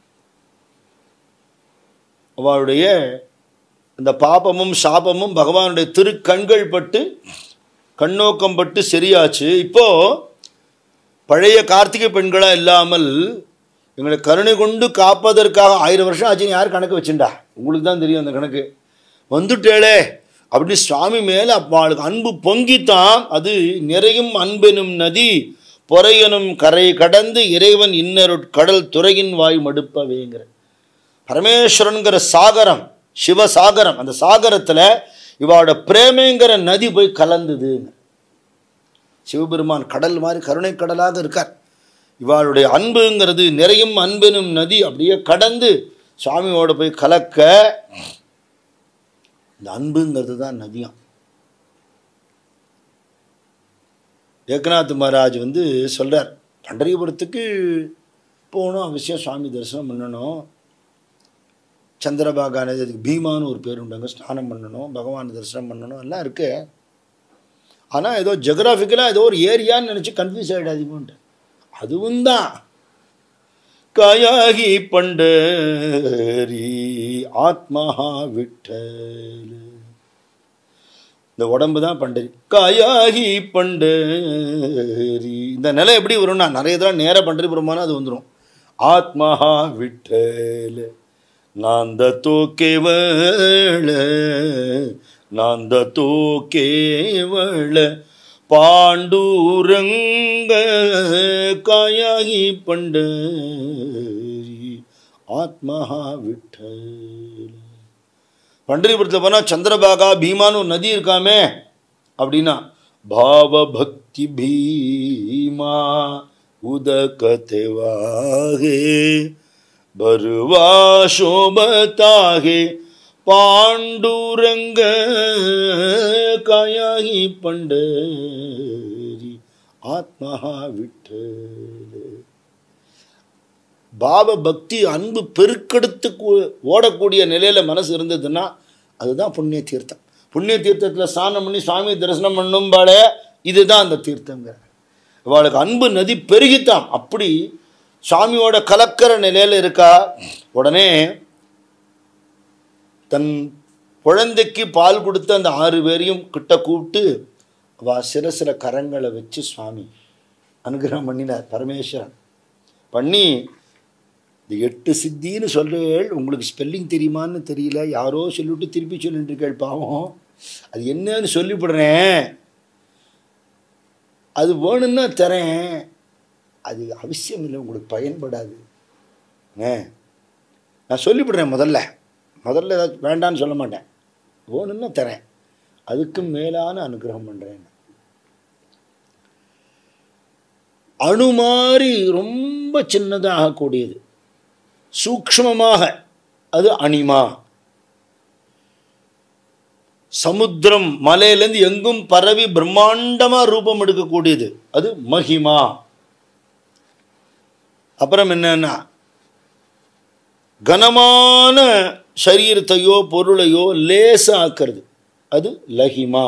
S1: அவளுடைய இந்த பாபமும் சாபமும் பகவானுடைய திருக்கண்கள் பட்டு கண்ணோக்கம் பட்டு சரியாச்சு இப்போ பழைய கார்த்திகை பெண்களா இல்லாமல் எங்களை கருணை கொண்டு காப்பதற்காக ஆயிரம் வருஷம் ஆச்சுன்னு யார் கணக்கு வச்சுண்டா உங்களுக்கு தான் தெரியும் அந்த கணக்கு வந்துட்டேளே அப்படி சுவாமி மேலே அவளுக்கு அன்பு பொங்கித்தான் அது நிறையும் அன்பெனும் நதி பொறையனும் கரை கடந்து இறைவன் இன்னருட் கடல் துறையின் வாய் மடுப்பவேங்கிற பரமேஸ்வரனுங்கிற சாகரம் சிவசாகரம் அந்த சாகரத்தில் இவாளோட பிரேமைங்கிற நதி போய் கலந்துதுங்க சிவபெருமான் கடல் மாதிரி கருணை கடலாக இருக்கார் இவாளுடைய அன்புங்கிறது நிறையும் அன்பெனும் நதி அப்படியே கடந்து சுவாமியோட போய் கலக்க இந்த அன்புங்கிறது தான் நதியம் ஏக்நாத் மகாராஜ் வந்து சொல்கிறார் பண்டரிபுரத்துக்கு போகணும் அவசியம் சுவாமி தரிசனம் பண்ணணும் சந்திரபாகா நதி அதுக்கு பீமான்னு ஒரு பேர் உண்டாங்க ஸ்நானம் பண்ணணும் பகவான் தரிசனம் பண்ணணும் எல்லாம் இருக்கு ஆனால் ஏதோ ஜெகராஃபிக்கலாக ஏதோ ஒரு ஏரியான்னு நினச்சி கன்ஃபியூஸ் ஆகிடாதீங்கன்ட்டு அதுவும் தான் காயாகி பண்டரி ஆத்மஹா விட்டல் இந்த உடம்பு தான் பண்டரி காயாகி பண்டரி இந்த நிலை எப்படி வரும்னா நிறைய தடவை நேராக பண்டரிபுரமான அது வந்துடும் ஆத்மஹா விட்டல் நாந்தத்தோ கேவல நாந்தத்தோ கேவல பாண்டூரங்க காயாகி பண்டரி ஆத்மஹா விட்டல் பண்டரிபுரத்தில் போனால் சந்திரபாகா பீமான்னு ஒரு நதி இருக்காமே அப்படின்னா பாவ பக்தி பீமா உதகதேவாகே பருவா சோபத்தாகே பாண்டூரங்க காயாகி பண்டரி ஆத்மஹா விட்டல் பாவ பக்தி அன்பு பெருக்கெடுத்து கூ- ஓடக்கூடிய நிலையில் மனசு இருந்ததுன்னா அதுதான் புண்ணிய தீர்த்தம் புண்ணிய தீர்த்தத்தில் ஸ்நானம் பண்ணி சுவாமி தரிசனம் பண்ணும்பாளே இதுதான் அந்த தீர்த்தங்கிற இவளுக்கு அன்பு நதி பெருகித்தான் அப்படி சுவாமியோட கலக்கிற நிலையில் இருக்கா உடனே தன் குழந்தைக்கு பால் கொடுத்த அந்த ஆறு பேரையும் கிட்ட கூப்பிட்டு அவ சில கரங்களை வச்சு சுவாமி அனுகிரகம் பண்ணினார் பரமேஸ்வரன் பண்ணி இந்த எட்டு சித்தின்னு சொல்கிறேள் உங்களுக்கு ஸ்பெல்லிங் தெரியுமான்னு தெரியல யாரோ சொல்லிவிட்டு திருப்பி சொல்லிட்டு இருக்கேள் பாவம் அது என்னன்னு சொல்லிவிடுறேன் அது வேணும்னா தரேன் அது அவசியம் இல்லை உங்களுக்கு பயன்படாது ஏ நான் சொல்லிவிடுறேன் முதல்ல முதல்ல ஏதாச்சும் வேண்டான்னு சொல்ல மாட்டேன் வேணும்னா தரேன் அதுக்கு மேலான அனுகிரகம் பண்ணுறேன் அணு மாதிரி ரொம்ப சின்னதாகக்கூடியது சூக்ஷ்மமாக அது அனிமா சமுத்திரம் மலையிலேருந்து எங்கும் பரவி பிரம்மாண்டமாக ரூபம் எடுக்கக்கூடியது அது மகிமா அப்புறம் என்னன்னா கனமான சரீரத்தையோ பொருளையோ லேசாக்குறது அது லகிமா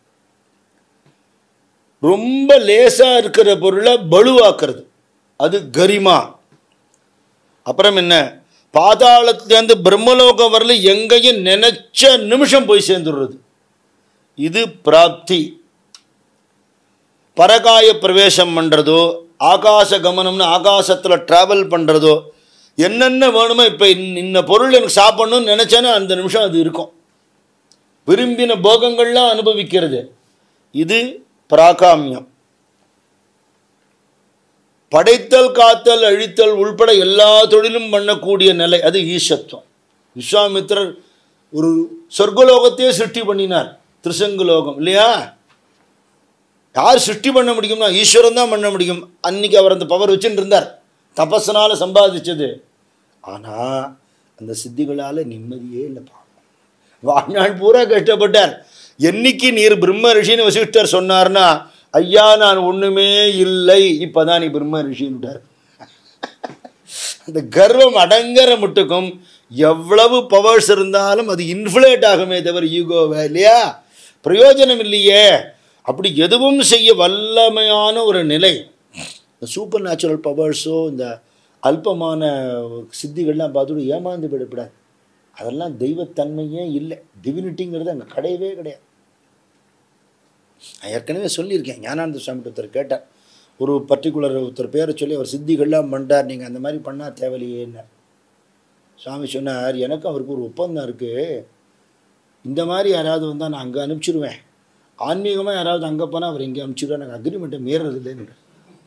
S1: ரொம்ப லேசா இருக்கிற பொருளை பலுவாக்குறது அது கரிமா அப்புறம் என்ன பாதாளத்துலேருந்து பிரம்மலோகம் வரல எங்கேயும் நினைச்ச நிமிஷம் போய் சேர்ந்துடுறது இது பிராப்தி பரகாய பிரவேசம் பண்ணுறதோ ஆகாச கமனம்னு ஆகாசத்தில் ட்ராவல் பண்ணுறதோ என்னென்ன வேணுமோ இப்போ இன்ன பொருள் எனக்கு சாப்பிடணும்னு நினச்சேன்னா அந்த நிமிஷம் அது இருக்கும் விரும்பின போகங்கள்லாம் அனுபவிக்கிறது இது பிராகாமியம் படைத்தல் காத்தல் அழித்தல் உள்பட எல்லா தொழிலும் பண்ணக்கூடிய நிலை அது ஈசத்துவம் விஸ்வாமித்திரர் ஒரு சொர்க்கலோகத்தையே சிருஷ்டி பண்ணினார் திருசங்குலோகம் இல்லையா யார் சிருஷ்டி பண்ண முடியும்னா ஈஸ்வரன் தான் பண்ண முடியும் அன்னைக்கு அவர் அந்த பவர் வச்சுட்டு இருந்தார் தபஸனால் சம்பாதிச்சது ஆனால் அந்த சித்திகளால் நிம்மதியே இல்லைப்பா வாழ்நாள் பூரா கஷ்டப்பட்டார் என்னைக்கு நீர் பிரம்ம ரிஷின்னு வசிஷ்டர் சொன்னார்னா ஐயா நான் ஒன்றுமே இல்லை இப்போ தான் நீ பிரம்ம ரிஷின்ட்டார் அந்த கர்வம் அடங்கற முட்டுக்கும் எவ்வளவு பவர்ஸ் இருந்தாலும் அது இன்ஃப்ளேட் ஆகுமே தவிர ஈகோவை இல்லையா பிரயோஜனம் இல்லையே அப்படி எதுவும் செய்ய வல்லமையான ஒரு நிலை இந்த சூப்பர் நேச்சுரல் பவர்ஸோ இந்த அல்பமான சித்திகள்லாம் பார்த்துட்டு ஏமாந்து விடக்கூடாது அதெல்லாம் தெய்வத்தன்மையே இல்லை டிவினிட்டிங்கிறது அங்கே கிடையவே கிடையாது நான் ஏற்கனவே சொல்லியிருக்கேன் ஞானானந்த சுவாமி ஒருத்தர் கேட்டார் ஒரு பர்டிகுலர் ஒருத்தர் பேரை சொல்லி அவர் சித்திகள்லாம் பண்ணார் நீங்கள் அந்த மாதிரி பண்ணால் தேவையில்லையேன்னார் சுவாமி சொன்னார் எனக்கு அவருக்கு ஒரு ஒப்பந்தம் இருக்குது இந்த மாதிரி யாராவது வந்தால் நான் அங்கே அனுப்பிச்சிடுவேன் ஆன்மீகமாக யாராவது அங்கே போனால் அவர் இங்கே அனுப்பிச்சிடுவேன் எனக்கு அக்ரிமெண்ட்டை மீறது இல்லைன்னு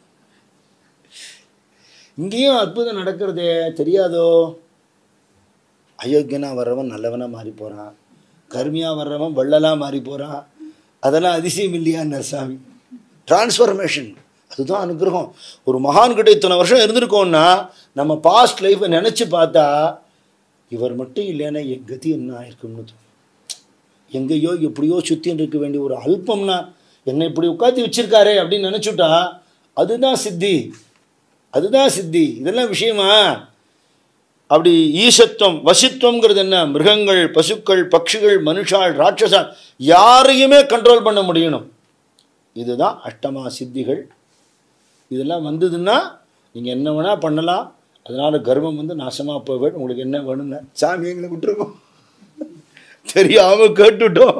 S1: இங்கேயும் அற்புதம் நடக்கிறதே தெரியாதோ அயோக்கியனாக வர்றவன் நல்லவனாக மாறி போகிறான் கருமையாக வர்றவன் வள்ளலாக மாறி போகிறான் அதெல்லாம் அதிசயம் இல்லையான்னார் சாமி டிரான்ஸ்ஃபர்மேஷன் அதுதான் அனுகிரகம் ஒரு மகான்கிட்ட இத்தனை வருஷம் இருந்திருக்கோம்னா நம்ம பாஸ்ட் லைஃப்பை நினச்சி பார்த்தா இவர் மட்டும் இல்லைன்னா என் கதி என்ன ஆயிருக்கும்னு தோணும் எங்கேயோ எப்படியோ சுற்றின்னு இருக்க வேண்டிய ஒரு அல்பம்னா என்னை இப்படி உட்காந்து வச்சிருக்காரே அப்படின்னு நினச்சுட்டா அதுதான் சித்தி அதுதான் சித்தி இதெல்லாம் விஷயமா அப்படி ஈசத்துவம் வசித்துவங்கிறது என்ன மிருகங்கள் பசுக்கள் பட்சிகள் மனுஷாள் ராட்சசாள் யாரையுமே கண்ட்ரோல் பண்ண முடியணும் இதுதான் அஷ்டமா சித்திகள் இதெல்லாம் வந்ததுன்னா நீங்கள் என்ன வேணால் பண்ணலாம் அதனால் கர்வம் வந்து நாசமாக போவேன் உங்களுக்கு என்ன வேணும்னு சாமி எங்களை விட்டுருக்கோம் தெரியாமல் கேட்டுட்டோம்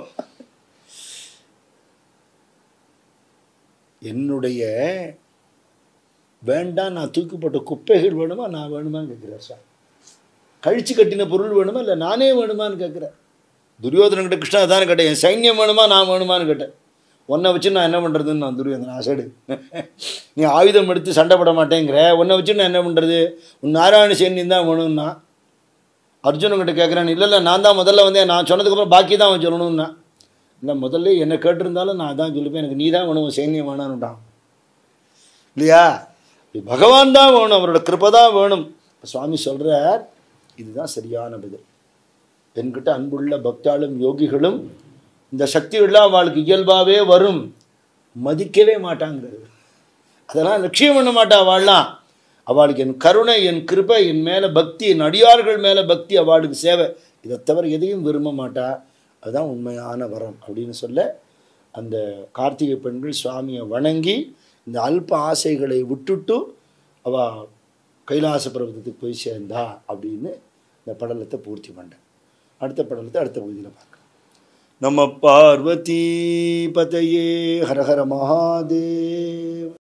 S1: என்னுடைய வேண்டாம் நான் தூக்கப்பட்ட குப்பைகள் வேணுமா நான் வேணுமான்னு கேட்குறேன் சார் கழிச்சு கட்டின பொருள் வேணுமா இல்லை நானே வேணுமான்னு கேட்குறேன் துரியோதனங்கிட்ட கிருஷ்ணா தானே கேட்டேன் என் சைன்யம் வேணுமா நான் வேணுமான்னு கேட்டேன் உன்னை வச்சு நான் என்ன பண்ணுறதுன்னு நான் துரியோதன ஆசைடு நீ ஆயுதம் எடுத்து சண்டை போட மாட்டேங்கிற உன்னை வச்சு நான் என்ன பண்ணுறது உன் நாராயண சைன்யம் தான் வேணும்னா அர்ஜுனங்கிட்ட கேட்குறேன் இல்லை இல்லை நான் தான் முதல்ல வந்தேன் நான் சொன்னதுக்கப்புறம் பாக்கி தான் அவன் சொல்லணும்னா இல்லை முதல்ல என்னை கேட்டிருந்தாலும் நான் அதான் சொல்லிப்பேன் எனக்கு நீ தான் வேணும் உன் சைன்யம் வேணான்னுட்டான் இல்லையா பகவான் தான் வேணும் அவரோட கிருப்பை தான் வேணும் இப்ப சுவாமி சொல்கிறார் இதுதான் சரியான பதில் என்கிட்ட அன்புள்ள பக்தாளும் யோகிகளும் இந்த சக்திகள்லாம் அவளுக்கு இயல்பாகவே வரும் மதிக்கவே மாட்டாங்கிறது அதெல்லாம் லட்சியம் பண்ண மாட்டா அவள்லாம் அவளுக்கு என் கருணை என் கிருபை என் மேலே பக்தி என் அடியார்கள் மேலே பக்தி அவளுக்கு சேவை இதை தவிர எதையும் விரும்ப மாட்டா அதுதான் உண்மையான வரம் அப்படின்னு சொல்ல அந்த கார்த்திகை பெண்கள் சுவாமியை வணங்கி இந்த அல்ப ஆசைகளை விட்டுட்டு அவ கைலாச பர்வதத்துக்கு போய் சேர்ந்தா அப்படின்னு இந்த படலத்தை பூர்த்தி பண்ணேன் அடுத்த படலத்தை அடுத்த பகுதியில் பார்க்கலாம் நம்ம பார்வதி பதையே ஹரஹர மகாதேவ்